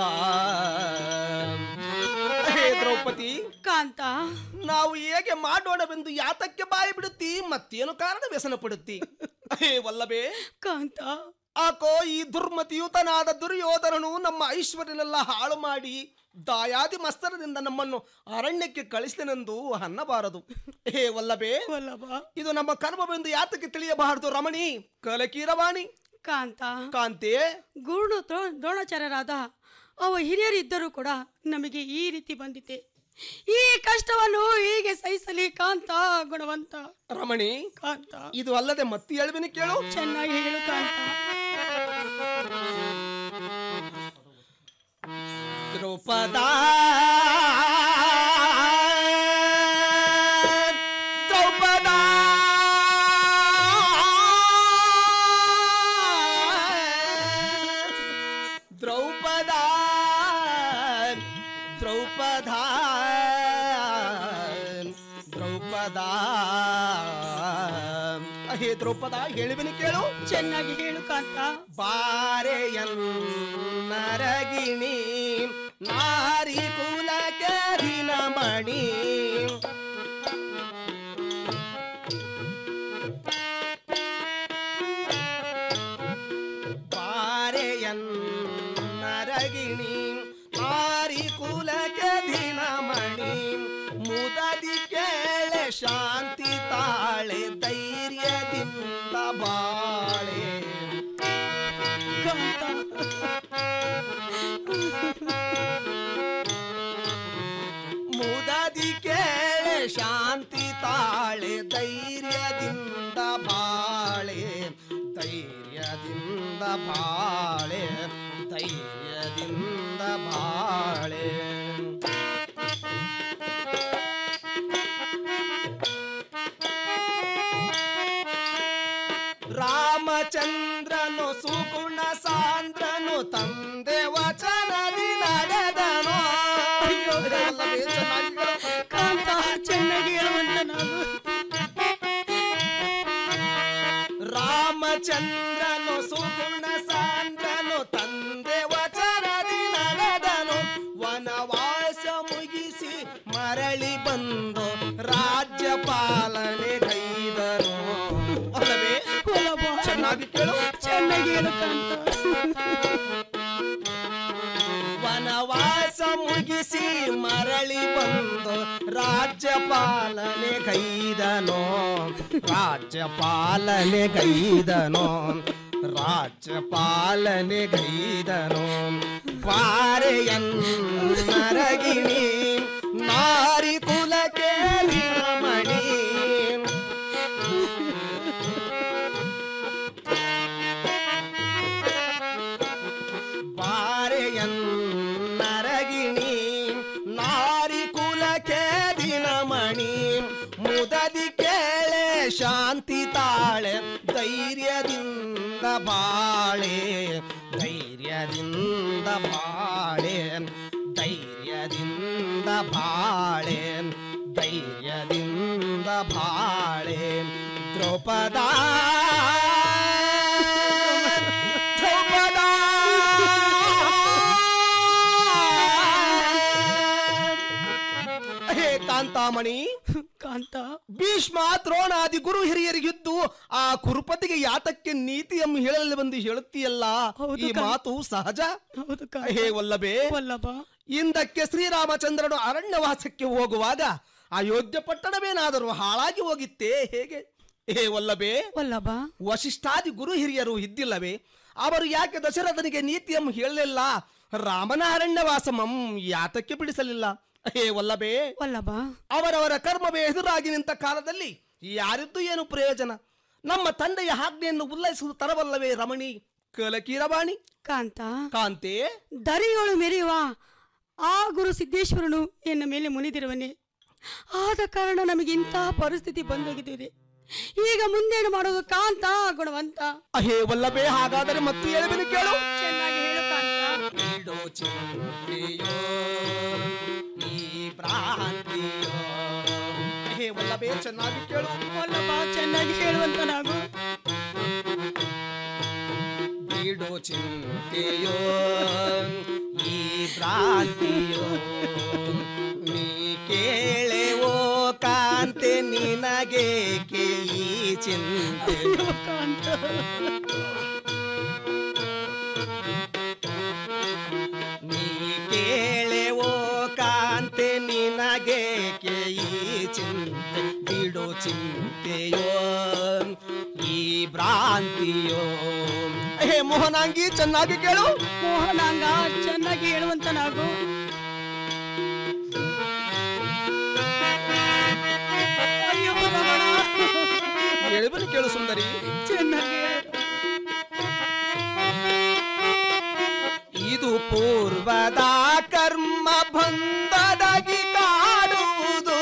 ಹೇ ದ್ರೌಪದಿ ಕಾಂತ ನಾವು ಹೇಗೆ ಮಾಡೋಣವೆಂದು ಯಾತಕ್ಕೆ ಬಾಯಿ ಬಿಡುತ್ತಿ ಮತ್ತೇನು ಕಾರಣ ವ್ಯಸನ ಪಡುತ್ತಿ ಹೇ ವಲ್ಲಭೆ ಕಾಂತ ಆಕೋ ಈ ದುರ್ಮತಿಯುತನಾದ ದುರ್ಯೋಧನನು ನಮ್ಮ ಐಶ್ವರ್ಯನೆಲ್ಲ ಹಾಳು ಮಾಡಿ ದಾಯಾದಿ ಮಸ್ತರದಿಂದ ನಮ್ಮನ್ನು ಅರಣ್ಯಕ್ಕೆ ಕಳಿಸಿದನೆಂದು ಅನ್ನಬಾರದು ಹೇ ವಲ್ಲಭೆ ವಲ್ಲಭ ಇದು ನಮ್ಮ ಕರ್ಮವೆಂದು ಯಾತಕ್ಕೆ ತಿಳಿಯಬಾರದು ರಮಣಿ ಕಲಕೀರವಾಣಿ ಕಾಂತ ಕಾಂತೆ ಗುರುಡು ದ್ರೋ- ದ್ರೋಣಾಚಾರ್ಯರಾದ ಅವ ಹಿರಿಯರಿದ್ದರೂ ಕೂಡ ನಮಗೆ ಈ ರೀತಿ ಬಂದಿದೆ ಈ ಕಷ್ಟವನ್ನು ಹೀಗೆ ಸಹಿಸಲಿ ಕಾಂತ ಗುಣವಂತ ರಮಣಿ ಕಾಂತ ಇದು ಅಲ್ಲದೆ ಮತ್ತೆ ಹೇಳ್ಬಿನಿ ಕೇಳು ಚೆನ್ನಾಗಿ ಹೇಳು ಕಾಂತ ದ್ರೌಪದ ದ್ರೌಪದ ದ್ರೌಪದ ದ್ರೌಪದ ದ್ರೌಪದ ಹೇ ದ್ರೌಪದ ಹೇಳಿಬಿನಿ ಕೇಳು ಚೆನ್ನಾಗಿ ಹೇಳು ಕಾಂತ ಬಾರೆಯನ್ನರಗಿಣಿ ನಾರಿ ಕುಲಕ್ಕೆ ಮಣಿ ಬಾರೆಯನ್ನರಗಿಣಿ ನಾರಿ ಕುಲಕ್ಕೆ ಮಣಿ ಮುದದಿ ಕೇಳೆ ಶಾಂತಿ ತಾಳೆ ಧೈರ್ಯದಿಂದ ಬಾಳೆ ಮುದದಿ ಕೇಳೆ ಶಾಂತಿ ತಾಳೆ ಧೈರ್ಯದಿಂದ ಬಾಳೆ ಧೈರ್ಯದಿಂದ ಬಾಳೆ ಧೈರ್ಯದಿಂದ ಬಾಳೆ ಪಾಲನೆ ಕೈದನು ಅಲ್ಲವೇ ಚೆನ್ನಾಗಿ ಕೇಳು ಚೆನ್ನಾಗಿ ಹೇಳು ಕಾಂತ ವನವಾಸ ಮುಗಿಸಿ ಮರಳಿ ಬಂದು ರಾಜ್ಯ ಪಾಲನೆ ಕೈದನೋ ರಾಜ್ಯ ಪಾಲನೆ ಕೈದನೋ ರಾಜ್ಯ ಪಾಲನೆ ಗೈದನೋ ಪಾರೆಯನ್ನರಗಿಣಿ ನಾರಿ ಕುಲಕ್ಕೆ ರಮಣಿ ಬಾರೆಯನ್ನರಗಿಣಿ ನಾರಿ ಕುಲಕ್ಕೆ ದಿನಮಣಿ ಮುದದಿ ಕೇಳೆ ಶಾಂತಿ ತಾಳೆ ಧೈರ್ಯದಿಂದ ಬಾಳೆ ಧೈರ್ಯದಿಂದ ಬಾಳೆ ಧೈರ್ಯದಿಂದ ಬಾಳೆ ಧೈರ್ಯದಿಂದ ಬಾಳೆ ದ್ರೌಪದ ದ್ರೌಪದ ಹೇ ಕಾಂತಾಮಣಿ ಕಾಂತ ಭೀಷ್ಮ ದ್ರೋಣಾದಿ ಗುರು ಹಿರಿಯರಿಗಿದ್ದು ಆ ಕುರುಪತಿಗೆ ಯಾತಕ್ಕೆ ನೀತಿಯನ್ನು ಹೇಳಲು ಬಂದು ಹೇಳುತ್ತೀಯಲ್ಲ ಈ ಮಾತು ಸಹಜ ಹೇ ವಲ್ಲಭೆ ವಲ್ಲಭ ಇಂದಕ್ಕೆ ಶ್ರೀರಾಮಚಂದ್ರನು ಅರಣ್ಯವಾಸಕ್ಕೆ ಹೋಗುವಾಗ ಅಯೋಧ್ಯ ಪಟ್ಟಣವೇನಾದರೂ ಹಾಳಾಗಿ ಹೋಗಿತ್ತೇ ಹೇಗೆ ಹೇ ವಲ್ಲಭೆ ವಲ್ಲಭ ವಶಿಷ್ಠಾದಿ ಗುರು ಹಿರಿಯರು ಇದ್ದಿಲ್ಲವೇ ಅವರು ಯಾಕೆ ದಶರಥನಿಗೆ ನೀತಿಯನ್ನು ಹೇಳಲಿಲ್ಲ ರಾಮನ ಅರಣ್ಯವಾಸಮಂ ಯಾತಕ್ಕೆ ಬಿಡಿಸಲಿಲ್ಲ ಹೇ ವಲ್ಲಭೆ ವಲ್ಲಭ ಅವರವರ ಕರ್ಮವೇ ಎದುರಾಗಿ ನಿಂತ ಕಾಲದಲ್ಲಿ ಯಾರಿದ್ದು ಏನು ಪ್ರಯೋಜನ ನಮ್ಮ ತಂದೆಯ ಆಜ್ಞೆಯನ್ನು ಉಲ್ಲೈಸುವುದು ತರವಲ್ಲವೇ ರಮಣಿ ಕಲಕೀರವಾಣಿ ಕಾಂತ ಕಾಂತೆ ದರಿಯೋಳು ಮೆರೆಯುವ ಆ ಗುರು ಸಿದ್ದೇಶ್ವರನು ಎನ್ನ ಮೇಲೆ ಮುನಿದಿರುವನೆ ಆದ ಕಾರಣ ನಮಗೆ ಇಂತಹ ಪರಿಸ್ಥಿತಿ ಬಂದೋಗಿದ್ದೀರಿ ಈಗ ಮುಂದೇನು ಮಾಡೋದು ಕಾಂತ ಗುಣವಂತ ಅಹೇ ವಲ್ಲಭೆ ಹಾಗಾದರೆ ಮತ್ತು ಹೇಳಬೇನು ಕೇಳು ಚೆನ್ನಾಗಿ ಹೇಳು ಕಾಂತ ನೀಡೋ ಚಿಂತೆಯೋ ಈ ಭ್ರಾಂತಿಯೋ ಅಹೇ ವಲ್ಲಭೆ ಚೆನ್ನಾಗಿ ಕೇಳು ವಲ್ಲಭ ಚೆನ್ನಾಗಿ ಹೇಳುವಂತ ನಾವು ನೀಡೋ ಚಿಂತೆಯೋ ಈ ಭ್ರಾಂತಿಯೋ ನೀ ಕೇಳೆವೋ ಕಾಂತೆ ನಿನಗೆ ಕೇಳಿ ಚಿಂತೆ ನೀ ಕೇಳೆವೋ ಕಾಂತೆ ನಿನಗೆ ಕೇಳಿ ಚಿಂತೆ ಬಿಡೋ ಚಿಂತೆಯೋ ಈ ಭ್ರಾಂತಿಯೋ ಹೇ ಮೋಹನಾಂಗಿ ಚೆನ್ನಾಗಿ ಕೇಳು ಮೋಹನಾಂಗ ಚೆನ್ನಾಗಿ ಹೇಳುವಂತ ನಾವು ಅಯ್ಯೋ ರಮಣ ಹೇಳಬನಿ ಕೇಳು ಸುಂದರಿ ಚೆನ್ನಾಗಿ ಹೇಳು. ಇದು ಪೂರ್ವದ ಕರ್ಮ ಬಂದದಾಗಿ ಕಾಡುವುದು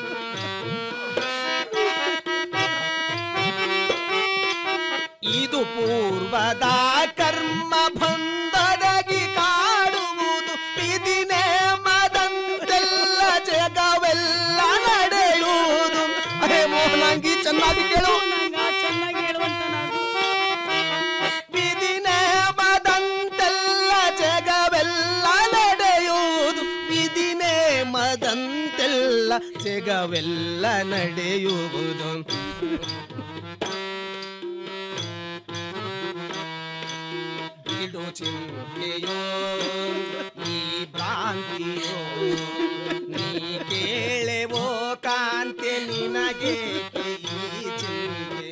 ಇದು ಪೂರ್ವದ ಕರ್ಮ ಬಂದದಾಗಿ ಕಾಡುವುದು ವಿಧಿನೇ ಮದಂತೆಲ್ಲ ಜಗವೆಲ್ಲ ನಡೆಯುವುದು ಅರೇ ಮೋಹನಾಂಗಿ ಚೆನ್ನಾಗಿ ಕೇಳು ಚೆನ್ನಾಗಿ ಹೇಳುವಂತ ನಾವು ವಿಧಿನೇ ಮದಂತೆಲ್ಲ ಜಗವೆಲ್ಲ ನಡೆಯುವುದು ವಿಧಿನೇ ಮದಂತೆಲ್ಲ ಜಗವೆಲ್ಲ ನಡೆಯುವುದು ಬಿಡು ಚಿಂತೆಯೋ ಈ ಭ್ರಾಂತಿಯೋ ನೀ ಕೇಳೆವೋ ಕಾಂತೆ ನಿನಗೆ ಈ ಚಿಂತೆ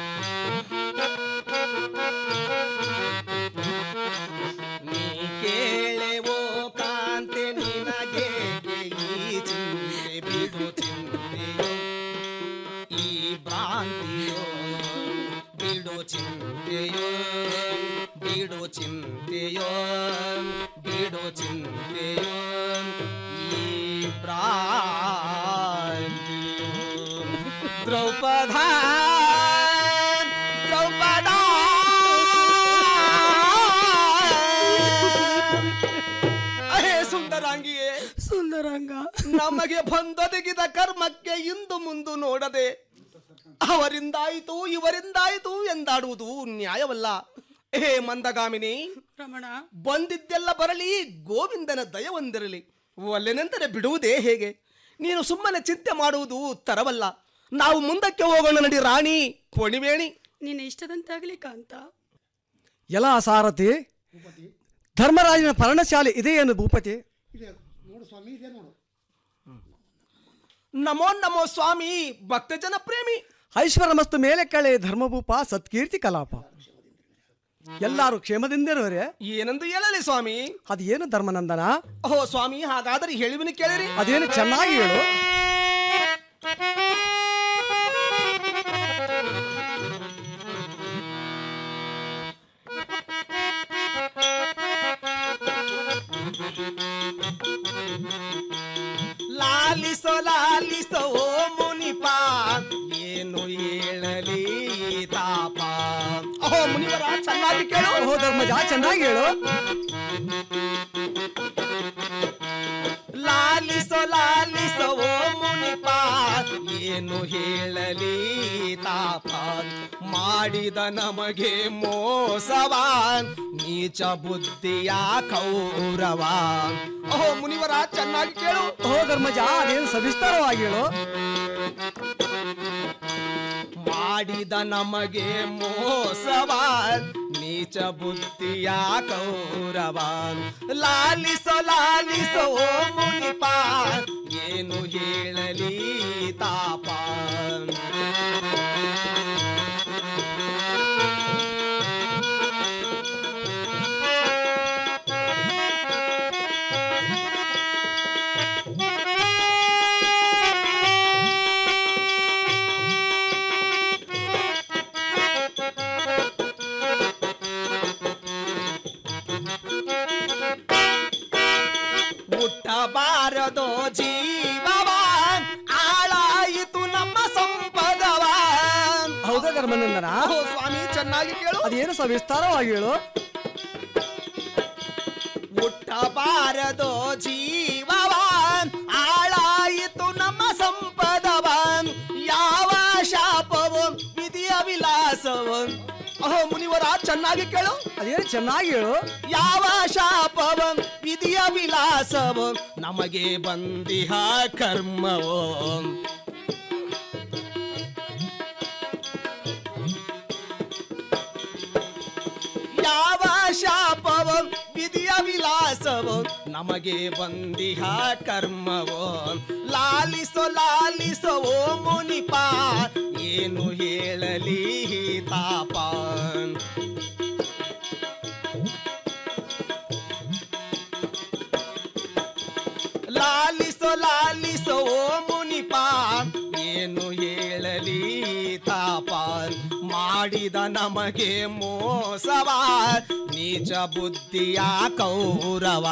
ನೀ ಕೇಳೆವೋ ಕಾಂತೆ ನಿನಗೆ ಈ ಚಿಂತೆ ಬಿಡು ಚಿಂತೆಯೋ ಈ ಭ್ರಾಂತಿಯೋ ಬಿಡು ಚಿಂತೆಯೋ ಬಿಡು ಚಿಂತೆಯೋ ಬಿಡು ಚಿಂತೆಯೋ ಈ ಭ್ರಾಂತಿಯೋ ದ್ರೌಪದ ದ್ರೌಪದ ಅಹೇ ಸುಂದರಾಂಗಿಯೇ ಸುಂದರಂಗ ನಮಗೆ ಬಂದೊದಗಿದ ಕರ್ಮಕ್ಕೆ ಇಂದು ಮುಂದು ನೋಡದೆ ಅವರಿಂದಾಯಿತು ಇವರಿಂದಾಯಿತು ಎಂದಾಡುವುದು ನ್ಯಾಯವಲ್ಲ ಹೇ ಮಂದಗಾಮಿನಿ ರಮಣ ಬಂದಿದ್ದೆಲ್ಲ ಬರಲಿ ಗೋವಿಂದನ ದಯವೊಂದಿರಲಿ ಒಲ್ಲೆನೆಂದರೆ ಬಿಡುವುದೇ ಹೇಗೆ ನೀನು ಸುಮ್ಮನೆ ಚಿಂತೆ ಮಾಡುವುದು ತರವಲ್ಲ ನಾವು ಮುಂದಕ್ಕೆ ಹೋಗೋಣ ನಡಿ ರಾಣಿ ಪೊಣಿವೇಣಿ ನಿನ್ನ ಇಷ್ಟದಂತಾಗಲಿ ಕಾಂತ ಎಲ್ಲ ಸಾರಥಿ ಧರ್ಮರಾಜನ ಪರ್ಣಶಾಲೆ ಇದೆಯೇನು ಭೂಪತಿ ನಮೋ ನಮೋ ಸ್ವಾಮಿ ಭಕ್ತ ಜನ ಪ್ರೇಮಿ ಐಶ್ವರ್ಯ ಮಸ್ತು ಮೇಲೆ ಕೆಳೆ ಧರ್ಮಭೂಪ ಸತ್ಕೀರ್ತಿ ಕಲಾಪ ಎಲ್ಲಾರು ಕ್ಷೇಮದಿಂದಿರುವರೆ ಏನೆಂದು ಹೇಳಲಿ ಸ್ವಾಮಿ ಅದೇನು ಧರ್ಮನಂದನ ಓಹೋ ಸ್ವಾಮಿ ಹಾಗಾದರೆ ಹೇಳಿವಿನ ಕೇಳಿರಿ ಅದೇನು ಚೆನ್ನಾಗಿ ಹೇಳು ಲಾಲಿಸೋ ಲಾಲಿಸೋ ಓ ಮುನಿಪ ಏನು ಹೇಳಲಿ ತಾಪ ಓಹೋ ಮುನಿವರ ಚೆನ್ನಾಗಿ ಕೇಳು ಓಹೋ ಧರ್ಮಜ ಚೆನ್ನಾಗಿ ಹೇಳು ಲಾಲಿಸೋ ಲಾಲಿಸೋ ಓ ಮುನಿಪ ಏನು ಹೇಳಲಿ ತಾಪ ಮಾಡಿದ ನಮಗೆ ಮೋಸವ ನೀಚ ಬುದ್ಧಿಯ ಕೌರವ ಓಹೋ ಮುನಿವರ ಚೆನ್ನಾಗಿ ಕೇಳು ಓಹೋ ಧರ್ಮಜ ಅದೇನು ಸವಿಸ್ತಾರವಾಗಿ ಹೇಳು ಮಾಡಿದ ನಮಗೆ ಮೋಸವ ನೀಚ ಬುದ್ಧಿಯ ಕೌರವ ಲಾಲಿಸೋ ಲಾಲಿಸೋ ಓ ಮುನಿಪ ಏನು ಹೇಳಲಿ ತಾಪ ಮುಟ್ಟಬಾರದೋ ಜೀವವ ಆಳಾಯಿತು ನಮ್ಮ ಸಂಪದವ ಹೌದಾ ಧರ್ಮನಂದನ ಓಹೋ ಸ್ವಾಮಿ ಚೆನ್ನಾಗಿ ಕೇಳು ಅದೇನು ಸವಿಸ್ತಾರವಾಗಿ ಹೇಳು ಮುಟ್ಟಬಾರದೋ ಜೀವವ ಆಳಾಯಿತು ನಮ್ಮ ಸಂಪದವ ಯಾವ ಶಾಪವು ವಿಧಿಯ ವಿಲಾಸವು ಓಹೋ ಮುನಿವರ ಚೆನ್ನಾಗಿ ಕೇಳು ಅದೇನು ಚೆನ್ನಾಗಿ ಹೇಳು ಯಾವ ಶಾಪವ ವಿಧಿಯ ವಿಲಾಸವು ನಮಗೆ ಬಂದಿಹ ಕರ್ಮವೋ ಯಾವ ಶಾಪವ ವಿಧಿಯ ವಿಲಾಸವೋ ನಮಗೆ ಬಂದಿಹ ಕರ್ಮವೋ ಲಾಲಿಸೋ ಲಾಲಿಸೋ ಓ ಮುನಿಪ ಏನು ಹೇಳಲಿ ತಾಪ ಲಾಲಿಸೋ ಲಾಲಿಸೋ ಓ ಮುನಿಪ ಏನು ಹೇಳಲಿ ತಾಪ ಮಾಡಿದ ನಮಗೆ ಮೋಸವ ನೀಚ ಬುದ್ಧಿಯ ಕೌರವ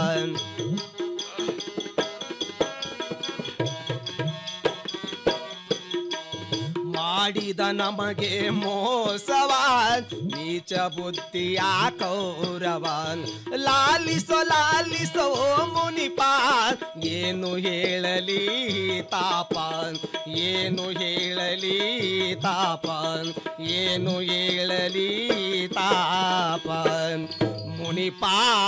ಮಾಡಿದ ನಮಗೆ ಮೋಸವ ನೀಚ ಬುದ್ಧಿಯ ಕೌರವ ಲಾಲಿಸೋ ಲಾಲಿಸೋ ಓ ಮುನಿಪ ಏನು ಹೇಳಲಿ ತಾಪ ಏನು ಹೇಳಲಿ ತಾಪ ಏನು ಹೇಳಲಿ ತಾಪ ಮುನಿಪ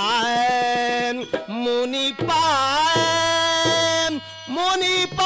ಮುನಿಪ ಮುನಿಪ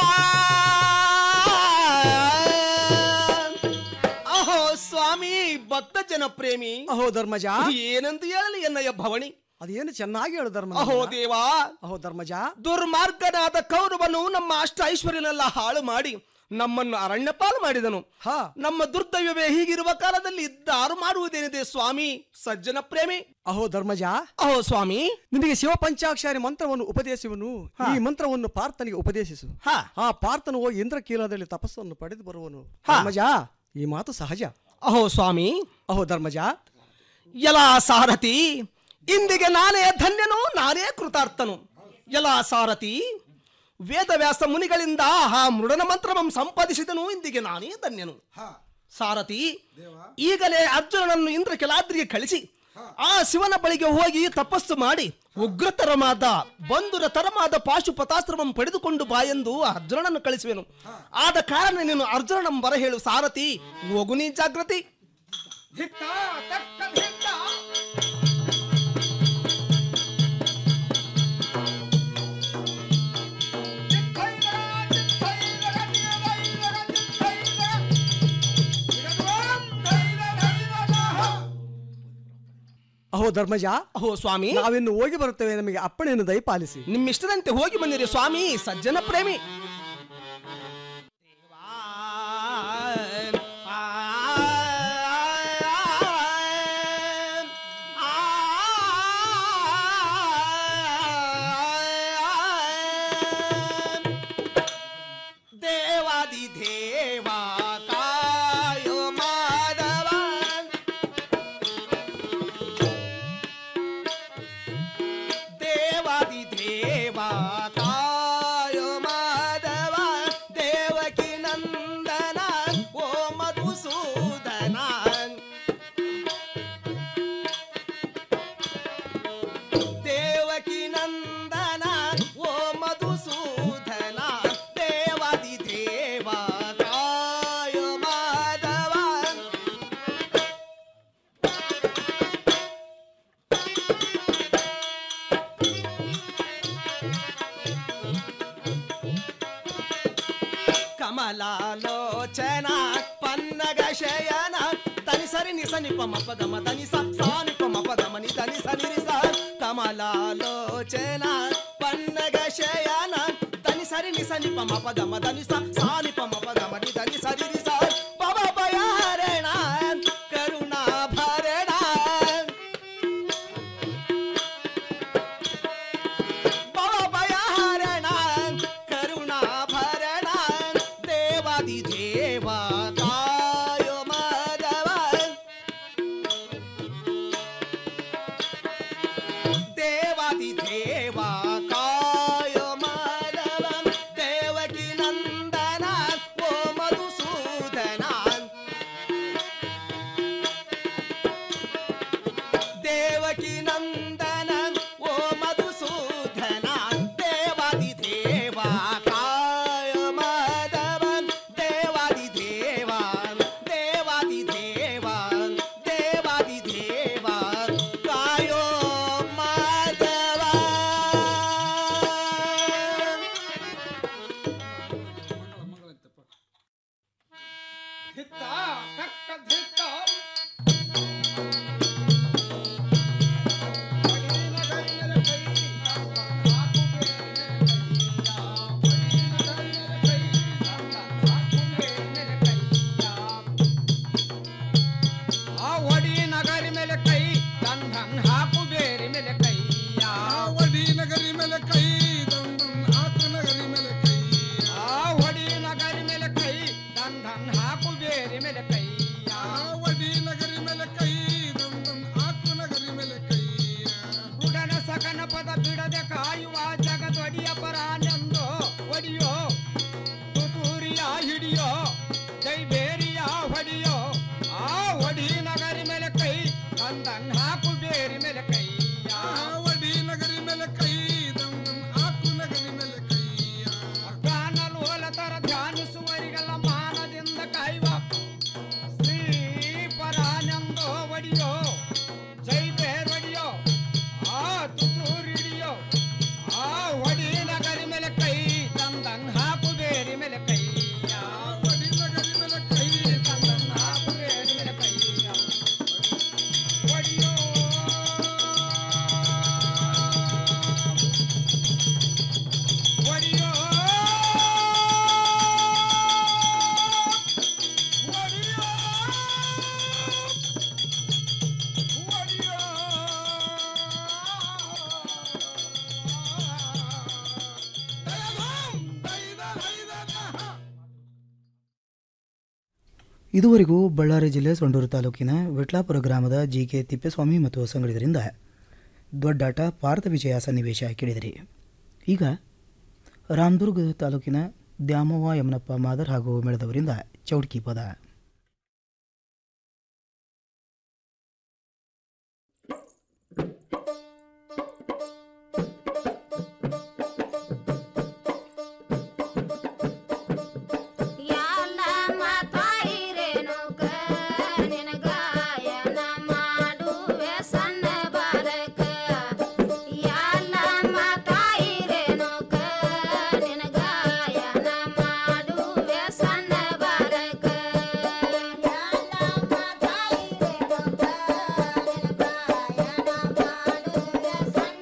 ಅಹೋ ಸ್ವಾಮಿ ಭಕ್ತ ಜನ ಪ್ರೇಮಿ ಅಹೋ ಧರ್ಮಜ ಏನಂತ ಹೇಳಲಿ ಎನ್ನಯ್ಯ ಭವಣಿ ಅದೇನು ಚೆನ್ನಾಗಿ ಹೇಳು ಧರ್ಮ ಅಹೋ ದೇವಾ ಅಹೋ ಧರ್ಮಜ ದುರ್ಮಾರ್ಗನಾದ ಕೌರವನು ನಮ್ಮ ಅಷ್ಟ ಐಶ್ವರ್ಯನೆಲ್ಲ ಹಾಳು ಮಾಡಿ ನಮ್ಮನ್ನು ಅರಣ್ಯ ಪಾಲು ಮಾಡಿದನು ನಮ್ಮ ದುರ್ದೈವವೇ ಹೀಗಿರುವ ಕಾಲದಲ್ಲಿ ದಾರು ಮಾಡುವುದೇನಿದೆ ಸ್ವಾಮಿ ಸಜ್ಜನ ಪ್ರೇಮಿ ಅಹೋ ಧರ್ಮಜ ಅಹೋ ಸ್ವಾಮಿ ನಿನಗೆ ಶಿವ ಪಂಚಾಕ್ಷರಿ ಮಂತ್ರವನ್ನು ಉಪದೇಶಿಸುವನು ಈ ಮಂತ್ರವನ್ನು ಪಾರ್ಥನಿಗೆ ಉಪದೇಶಿಸು ಆ ಪಾರ್ಥನು ಹೋಗಿ ಇಂದ್ರಕೀಲದಲ್ಲಿ ತಪಸ್ಸನ್ನು ಪಡೆದು ಬರುವನು ಧರ್ಮಜ ಈ ಮಾತು ಸಹಜ ಅಹೋ ಸ್ವಾಮಿ ಅಹೋ ಧರ್ಮಜ ಎಲ ಸಾರಥಿ ಇಂದಿಗೆ ನಾನೇ ಧನ್ಯನು ನಾನೇ ಕೃತಾರ್ಥನು ಎಲ ಸಾರಥಿ ವೇದವ್ಯಾಸ ಮುನಿಗಳಿಂದ ಆ ಮೃಡನ ಮಂತ್ರವಂ ಸಂಪಾದಿಸಿದನು ಇಂದಿಗೆ ನಾನೇ ಧನ್ಯನು ಸಾರಥಿ ಈಗಲೇ ಅರ್ಜುನನನ್ನು ಇಂದ್ರ ಕೆಲಾದ್ರಿಗೆ ಕಳಿಸಿ ಆ ಶಿವನ ಬಳಿಗೆ ಹೋಗಿ ತಪಸ್ಸು ಮಾಡಿ ಉಗ್ರತರವಾದ ಬಂಧುರ ತರವಾದ ಪಾಶುಪತಾಸ್ತ್ರವಂ ಪಡೆದುಕೊಂಡು ಬಾ ಎಂದು ಅರ್ಜುನನನ್ನು ಕಳಿಸುವೆನು ಆದ ಕಾರಣ ನೀನು ಅರ್ಜುನನ ಬರ ಹೇಳು ಸಾರಥಿ ಹೋಗು ನೀ ಜಾಗೃತಿ ಅಹೋ ಧರ್ಮಜ ಅಹೋ ಸ್ವಾಮಿ ನಾವಿನ್ನು ಹೋಗಿ ಬರುತ್ತೇವೆ ನಮಗೆ ಅಪ್ಪಣೆಯನ್ನು ದಯಪಾಲಿಸಿ ನಿಮ್ಮಿಷ್ಟದಂತೆ ಹೋಗಿ ಬಂದಿರಿ ಸ್ವಾಮಿ ಸಜ್ಜನ ಪ್ರೇಮಿ ದೇವಾದಿ ದೇವ ಕಾಯೋ ಮಾಧವ ದೇವಾದಿ ದೇವ ಕಾಯೋ ಮಾಧವ ದೇವಕಿ ನಂದನ ಓ ಮಧುಸೂದನ ದೇವಕಿ ನಂದನ ಓ ಮಧುಸೂದನ ದೇವಾದಿ ದೇವ ಕಾಯೋ ಮಾಧವ ಕಮಲಾಲೋಚನ ಪನ್ನಗ ಶಯನ ತನಿ ಸರಿ ನಿಸ ನಿಪ ಮಪ ಗಮ ತನಿ ಸ ಸಾ ನಿಪ ಮಪ ಗಮ ನಿ ತನಿ ಸ ನಿರಿ ಸ ಕಮಲಾಲೋಚನ ಪನ್ನಗ ಶಯನ ತನಿ ಸರಿ ನಿಸ ನಿಪ ಮಪ ಗಮ ತನಿ ಸ ಸಾ ನಿಪ ಮಪ ಗಮ ನಿ ತನಿ ಸ ನಿರಿ ಸ ಬಬ ಬಯಾರಣ ಕರುಣಾ ಭರಣ ಬಬ ಬಯಾರಣ ಕರುಣಾ ಭರಣ ದೇವಾದಿ ದೇವ ಕಾಯೋ ಮಾಧವ ದೇವಾದಿ ದೇವ ಕಾಯೋ ಮಾಧವ ದೇವಕಿ ನಂದನ ಓ ಮಧುಸೂದನ ದೇವಕಿ ನಂದನ ಓ ಮಧುಸೂದನ ದೇವಾದಿ ದೇವ ಕಾಯ ಮಾಧವ ದೇವಾದಿ ದೇವ ದೇವಾದಿ ದೇವ ದೇವಾದಿ ದೇವ ಕಾಯೋ ಮಾಧವ ಆ ಒಡಿ ನಗರಿ ಮೇಲೆ ಕೈ ತನ್ ತನ್ ಹಾಕು ಬೇರೆ ಮೇಲೆ ಕೈ ಒಡಿ ನಗರಿ ಮೇಲೆ ಕೈ ಹಾಕು ನಗರಿ ಮೇಲೆ ಕೈ ಆ ಒಡಿ ನಗರಿ ಮೇಲೆ ಕೈ ತನ್ ತನ್ ಹಾಕು ಬೇರೆ ಮೇಲೆ ಕೈ ಒಡಿ ನಗರಿ ಮೇಲೆ ಕೈ ತನ್ ತನ್ ಹಾಕು ನಗರಿ ಮೇಲೆ ಕೈ ಉಡನ ಸಕನ ಪದ ಬಿಡದೆ ಕಾಯುವ ಜಗದೊಡಿಯ ಪರಾನೆಂದು ಒಡಿಯೋ ತುತೂರಿಯ ಹಿಡಿಯೋ ಜೈ ಬೇರಿಯ ಹೊಡಿಯೋ ಆ ಒಡಿ ನಗರಿ ಮೇಲೆ ಕೈ ತಂದನ್ ಹಾಕು ಬೇರಿ ಮೇಲೆ ಕೈ ಒಡಿ ನಗರಿ ಮೇಲೆ ಕೈ ತಂದನ್ ಹಾಕು ನಗರಿ ಮೇಲೆ ಕೈ ಗಾನಲು ಹೊಲ ತರ ಧ್ಯಾನಿಸುವರಿಗೆಲ್ಲ ಮಾನದಿಂದ ಕಾಯುವ ಶ್ರೀ ಪರಾನಂದೋ ಒಡಿಯೋ ಜೈ ಬೇರ್ ಒಡಿಯೋ ಆ ತುತ್ತೂರಿ ಹಿಡಿಯೋ ಆ ಒಡಿ ನಗರಿ ಮೇಲೆ ಕೈ ತಂದನ್ ಹಾಕು ಬೇರಿ ಮೇಲೆ ಕೈ ಒಡಿ ನಗರಿ ಮೇಲೆ ಕೈ ತಂದನ್ ಹಾಕು ಬೇರಿ ಮೇಲೆ ಕೈ ಒಡಿಯೋ ಒಡಿಯೋ ಇದುವರೆಗೂ ಬಳ್ಳಾರಿ ಜಿಲ್ಲೆ ಸೊಂಡೂರು ತಾಲೂಕಿನ ವಿಟ್ಲಾಪುರ ಗ್ರಾಮದ ಜಿ ಕೆ ತಿಪ್ಪೇಸ್ವಾಮಿ ಮತ್ತು ಸಂಗಡಿಗರಿಂದ ದೊಡ್ಡಾಟ ಪಾರ್ಥ ವಿಜಯ ಸನ್ನಿವೇಶ ಕೇಳಿದಿರಿ ಈಗ ರಾಮದುರ್ಗ ತಾಲೂಕಿನ ದ್ಯಾಮವ್ವ ಯಮನಪ್ಪ ಮಾದರ್ ಹಾಗೂ ಮೇಳದವರಿಂದ ಚೌಡ್ಕಿ ಪದ